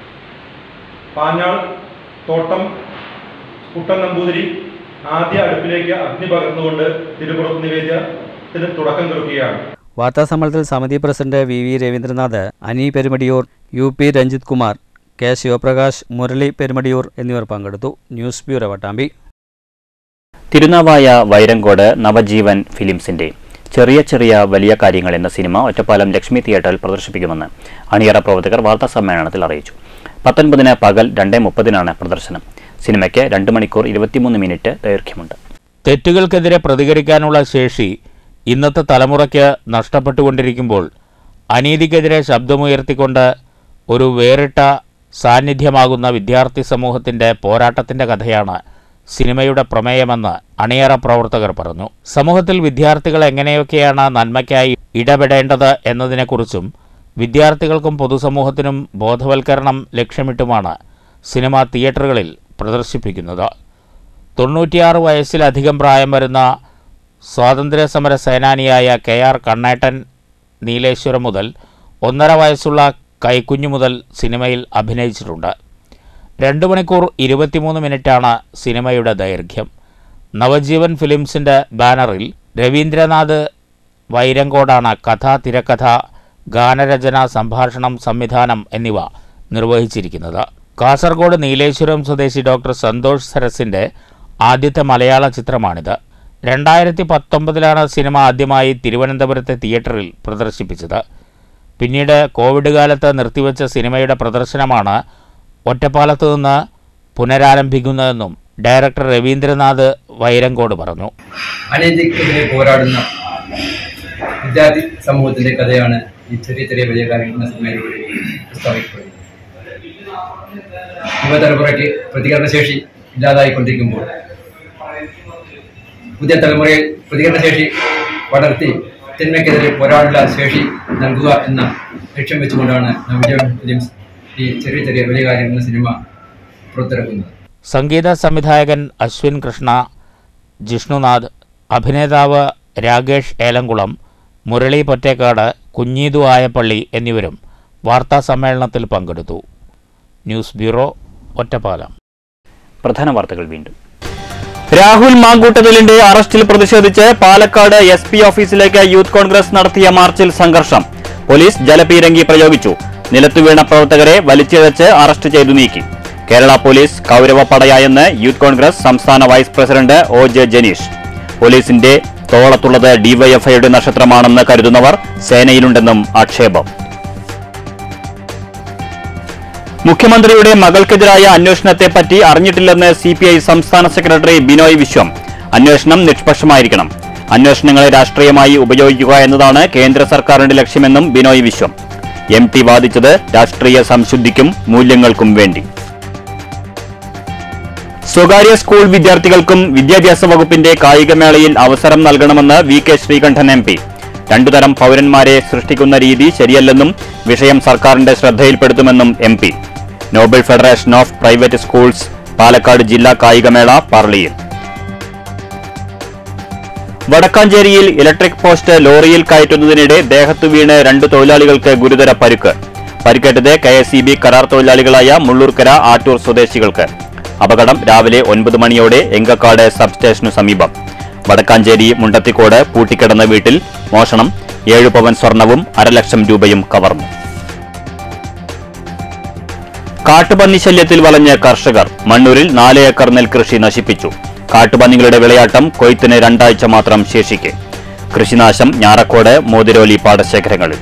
പാഞ്ഞാൾ തോട്ടം കുട്ടൻ നമ്പൂതിരി ആദ്യ അടുപ്പിലേക്ക് അഗ്നി പകർന്നുകൊണ്ട് തിരുപ്പുറത്ത് നിവേദ്യത്തിന് തുടക്കം കുറിക്കുകയാണ് വാർത്താസമ്മേളനത്തിൽ സമിതി president V V Raveendranath Ani Perumudiyoor U P Ranjith Kumar K Sivaprakash Murali Perumudiyoor എന്നിവർ പങ്കെടുത്തു ന്യൂസ് ബ്യൂറോ വട്ടാമ്പി തിരുനാവായ വൈരങ്കോട് നവജീവൻ ഫിലിംസിന്റെ ചെറിയ ചെറിയ വലിയ കാര്യങ്ങൾ എന്ന സിനിമ ഒറ്റപ്പാലം ലക്ഷ്മി തിയേറ്ററിൽ പ്രദർശിപ്പിക്കുമെന്ന് അണിയറ പ്രവർത്തകർ വാർത്താസമ്മേളനത്തിൽ അറിയിച്ചു പത്തൊൻപതിന് പകൽ രണ്ടേ മുപ്പതിനാണ് പ്രദർശനം സിനിമയ്ക്ക് രണ്ട് മണിക്കൂർ ഇരുപത്തിമൂന്ന് മിനിറ്റ് ദൈർഘ്യമുണ്ട് തെറ്റുകൾക്കെതിരെ പ്രതികരിക്കാനുള്ള ശേഷി ഇന്നത്തെ തലമുറയ്ക്ക് നഷ്ടപ്പെട്ടുകൊണ്ടിരിക്കുമ്പോൾ അനീതിക്കെതിരെ ശബ്ദമുയർത്തിക്കൊണ്ട് ഒരു വേറിട്ട സാന്നിധ്യമാകുന്ന വിദ്യാർത്ഥി സമൂഹത്തിന്റെ പോരാട്ടത്തിന്റെ കഥയാണ് സിനിമയുടെ പ്രമേയമെന്ന് അണിയറ പ്രവർത്തകർ പറഞ്ഞു സമൂഹത്തിൽ വിദ്യാർത്ഥികൾ എങ്ങനെയൊക്കെയാണ് നന്മയ്ക്കായി ഇടപെടേണ്ടത് എന്നതിനെക്കുറിച്ചും വിദ്യാർത്ഥികൾക്കും പൊതുസമൂഹത്തിനും ബോധവൽക്കരണം ലക്ഷ്യമിട്ടുമാണ് സിനിമ തിയേറ്ററുകളിൽ പ്രദർശിപ്പിക്കുന്നത് തൊണ്ണൂറ്റിയാറ് വയസ്സിലധികം പ്രായം വരുന്ന സ്വാതന്ത്ര്യ സമര സേനാനിയായ കെ ആർ കണ്ണേട്ടൻ നീലേശ്വരം മുതൽ ഒന്നര വയസ്സുള്ള കൈക്കുഞ്ഞു മുതൽ സിനിമയിൽ അഭിനയിച്ചിട്ടുണ്ട് രണ്ട് മണിക്കൂർ ഇരുപത്തിമൂന്ന് മിനിറ്റാണ് സിനിമയുടെ ദൈർഘ്യം നവജീവൻ ഫിലിംസിൻ്റെ ബാനറിൽ രവീന്ദ്രനാഥ് വൈരങ്കോടാണ് കഥ തിരക്കഥ ഗാനരചന സംഭാഷണം സംവിധാനം എന്നിവ നിർവഹിച്ചിരിക്കുന്നത് കാസർഗോഡ് നീലേശ്വരം സ്വദേശി ഡോക്ടർ സന്തോഷ് സരസിൻ്റെ ആദ്യത്തെ മലയാള ചിത്രമാണിത് രണ്ടായിരത്തി പത്തൊമ്പതിലാണ് സിനിമ ആദ്യമായി തിരുവനന്തപുരത്തെ തിയേറ്ററിൽ പ്രദർശിപ്പിച്ചത് പിന്നീട് കോവിഡ് കാലത്ത് നിർത്തിവെച്ച സിനിമയുടെ പ്രദർശനമാണ് ഒറ്റപ്പാലത്ത് നിന്ന് പുനരാരംഭിക്കുന്നതെന്നും ഡയറക്ടർ രവീന്ദ്രനാഥ് വൈരങ്കോട് പറഞ്ഞു അനീതിക്കെതിരെ പോരാടുന്ന വിദ്യാർത്ഥി സമൂഹത്തിന്റെ കഥയാണ് ഈ ചെറിയ ചെറിയ വലിയ കാര്യങ്ങൾ എന്ന സിനിമയിലൂടെ പ്രസ്താവിക്കപ്പെടുന്നത് യുവതലമുറയ്ക്ക് പ്രതികരണശേഷി ഇല്ലാതായിക്കൊണ്ടിരിക്കുമ്പോൾ പുതിയ തലമുറയിൽ പ്രതികരണശേഷി വളർത്തി തിന്മയ്ക്കെതിരെ പോരാടാനുള്ള ശേഷി നൽകുക എന്ന ലക്ഷ്യം വെച്ചുകൊണ്ടാണ് നവജീവൻ ഫിലിംസ് ഈ ചെറിയ ചെറിയ വലിയ കാര്യങ്ങൾ എന്ന സിനിമ പുറത്തിറക്കുന്നത് സംഗീത സംവിധായകൻ അശ്വിൻ കൃഷ്ണ ജിഷ്ണുനാഥ് അഭിനേതാവ് രാകേഷ് ഏലംകുളം മുരളി പൊറ്റേക്കാട് കുഞ്ഞീതു ആയപ്പള്ളി എന്നിവരും വാർത്താ സമ്മേളനത്തിൽ പങ്കെടുത്തു ന്യൂസ് ബ്യൂറോ ഒറ്റപ്പാലം പ്രധാന വാർത്തകൾ വീണ്ടും രാഹുൽ മാങ്കൂട്ടതിലിന്റെ അറസ്റ്റിൽ പ്രതിഷേധിച്ച് പാലക്കാട് എസ് പി ഓഫീസിലേക്ക് യൂത്ത് കോൺഗ്രസ് നടത്തിയ മാർച്ചിൽ സംഘർഷം പോലീസ് ജലപീരങ്കി പ്രയോഗിച്ചു നിലത്തു വീണ പ്രവർത്തകരെ വലിച്ചിഴച്ച് അറസ്റ്റ് ചെയ്തു നീക്കി കേരള പോലീസ് കൗരവപ്പടയായെന്ന് യൂത്ത് കോൺഗ്രസ് സംസ്ഥാന vice president O J Janeesh പോലീസിന്റെ തോളത്തുള്ളത് ഡിവൈഎഫ്ഐയുടെ നക്ഷത്രമാണെന്ന് കരുതുന്നവർ സേനയിലുണ്ടെന്നും ആക്ഷേപം മുഖ്യമന്ത്രിയുടെ മകൾക്കെതിരായ അന്വേഷണത്തെപ്പറ്റി അറിഞ്ഞിട്ടില്ലെന്ന് സി പി ഐ സംസ്ഥാന സെക്രട്ടറി ബിനോയ് വിശ്വം അന്വേഷണം നിഷ്പക്ഷമായിരിക്കണം അന്വേഷണങ്ങളെ രാഷ്ട്രീയമായി ഉപയോഗിക്കുക എന്നതാണ് കേന്ദ്ര സർക്കാരിന്റെ ലക്ഷ്യമെന്നും ബിനോയ് വിശ്വം എം ടി വാദിച്ചത് രാഷ്ട്രീയ സംശുദ്ധിക്കും മൂല്യങ്ങൾക്കും വേണ്ടി സ്വകാര്യ സ്കൂൾ വിദ്യാർത്ഥികൾക്കും വിദ്യാഭ്യാസ വകുപ്പിന്റെ കായികമേളയിൽ അവസരം നൽകണമെന്ന് V K Sreekandan M P രണ്ടുതരം പൌരന്മാരെ സൃഷ്ടിക്കുന്ന രീതി ശരിയല്ലെന്നും വിഷയം സർക്കാരിന്റെ ശ്രദ്ധയിൽപ്പെടുത്തുമെന്നും M P Nobel federation of private schools Palakkad ജില്ലാ കായികമേള പാർളിയിൽ വടക്കാഞ്ചേരിയിൽ ഇലക്ട്രിക് പോസ്റ്റ് ലോറിയിൽ കയറ്റുന്നതിനിടെ ദേഹത്തു വീണ് രണ്ട് തൊഴിലാളികൾക്ക് ഗുരുതര പരുക്ക് പരിക്കേറ്റത് കെ എസ് ഇ ബി കരാർ തൊഴിലാളികളായ മുള്ളൂർക്കര ആറ്റൂർ സ്വദേശികൾക്ക് അപകടം രാവിലെ ഒൻപത് മണിയോടെ എങ്കക്കാട് സബ്സ്റ്റേഷനു സമീപം വടക്കാഞ്ചേരി മുണ്ടത്തിക്കോട് പൂട്ടിക്കിടന്ന വീട്ടിൽ മോഷണം ഏഴ് പവൻ സ്വർണവും അരലക്ഷം രൂപയും കവർന്നു കാട്ടുപന്നി ശല്യത്തിൽ വളഞ്ഞ കർഷകർ മണ്ണൂരിൽ നാല് ഏക്കർ നെൽകൃഷി നശിപ്പിച്ചു കാട്ടുപന്നികളുടെ വിളയാട്ടം കൊയ്ത്തിന് രണ്ടാഴ്ച മാത്രം ശേഷിക്കെ കൃഷിനാശം ഞാറക്കോട് മോതിരോലി പാടശേഖരങ്ങളിൽ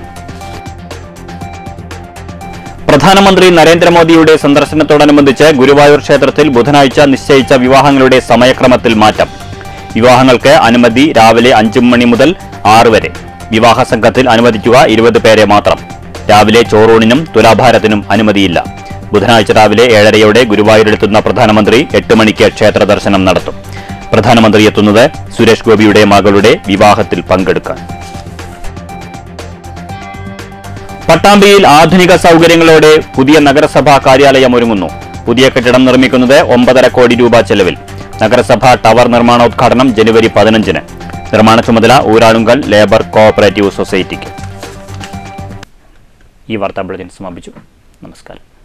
പ്രധാനമന്ത്രി നരേന്ദ്രമോദിയുടെ സന്ദർശനത്തോടനുബന്ധിച്ച് ഗുരുവായൂർ ക്ഷേത്രത്തിൽ ബുധനാഴ്ച നിശ്ചയിച്ച വിവാഹങ്ങളുടെ സമയക്രമത്തിൽ മാറ്റം വിവാഹങ്ങൾക്ക് അനുമതി രാവിലെ അഞ്ചു മണി മുതൽ ആറ് വരെ വിവാഹ സംഘത്തിൽ അനുവദിക്കുക ഇരുപത് പേരെ മാത്രം രാവിലെ ചോറൂണിനും തുലാഭാരത്തിനും അനുമതിയില്ല ബുധനാഴ്ച രാവിലെ ഏഴരയോടെ ഗുരുവായൂരിലെത്തുന്ന പ്രധാനമന്ത്രി എട്ട് മണിക്ക് ക്ഷേത്ര ദർശനം നടത്തും പ്രധാനമന്ത്രി എത്തുന്നത് സുരേഷ് ഗോപിയുടെ മകളുടെ വിവാഹത്തിൽ പങ്കെടുക്കാൻ പട്ടാമ്പിയിൽ ആധുനിക സൗകര്യങ്ങളോടെ പുതിയ നഗരസഭാ കാര്യാലയം ഒരുങ്ങുന്നു പുതിയ കെട്ടിടം നിർമ്മിക്കുന്നത് ഒമ്പതര കോടി രൂപ ചെലവിൽ നഗരസഭ ടവർ നിർമ്മാണോദ്ഘാടനം ജനുവരി പതിനഞ്ചിന് നിർമ്മാണ ചുമതല ഊരാളുങ്കൽ ലേബർ കോഓപ്പറേറ്റീവ് സൊസൈറ്റിക്ക് ഈ വാർത്താ ബുള്ളറ്റിൻ സമാപിച്ചു നമസ്കാരം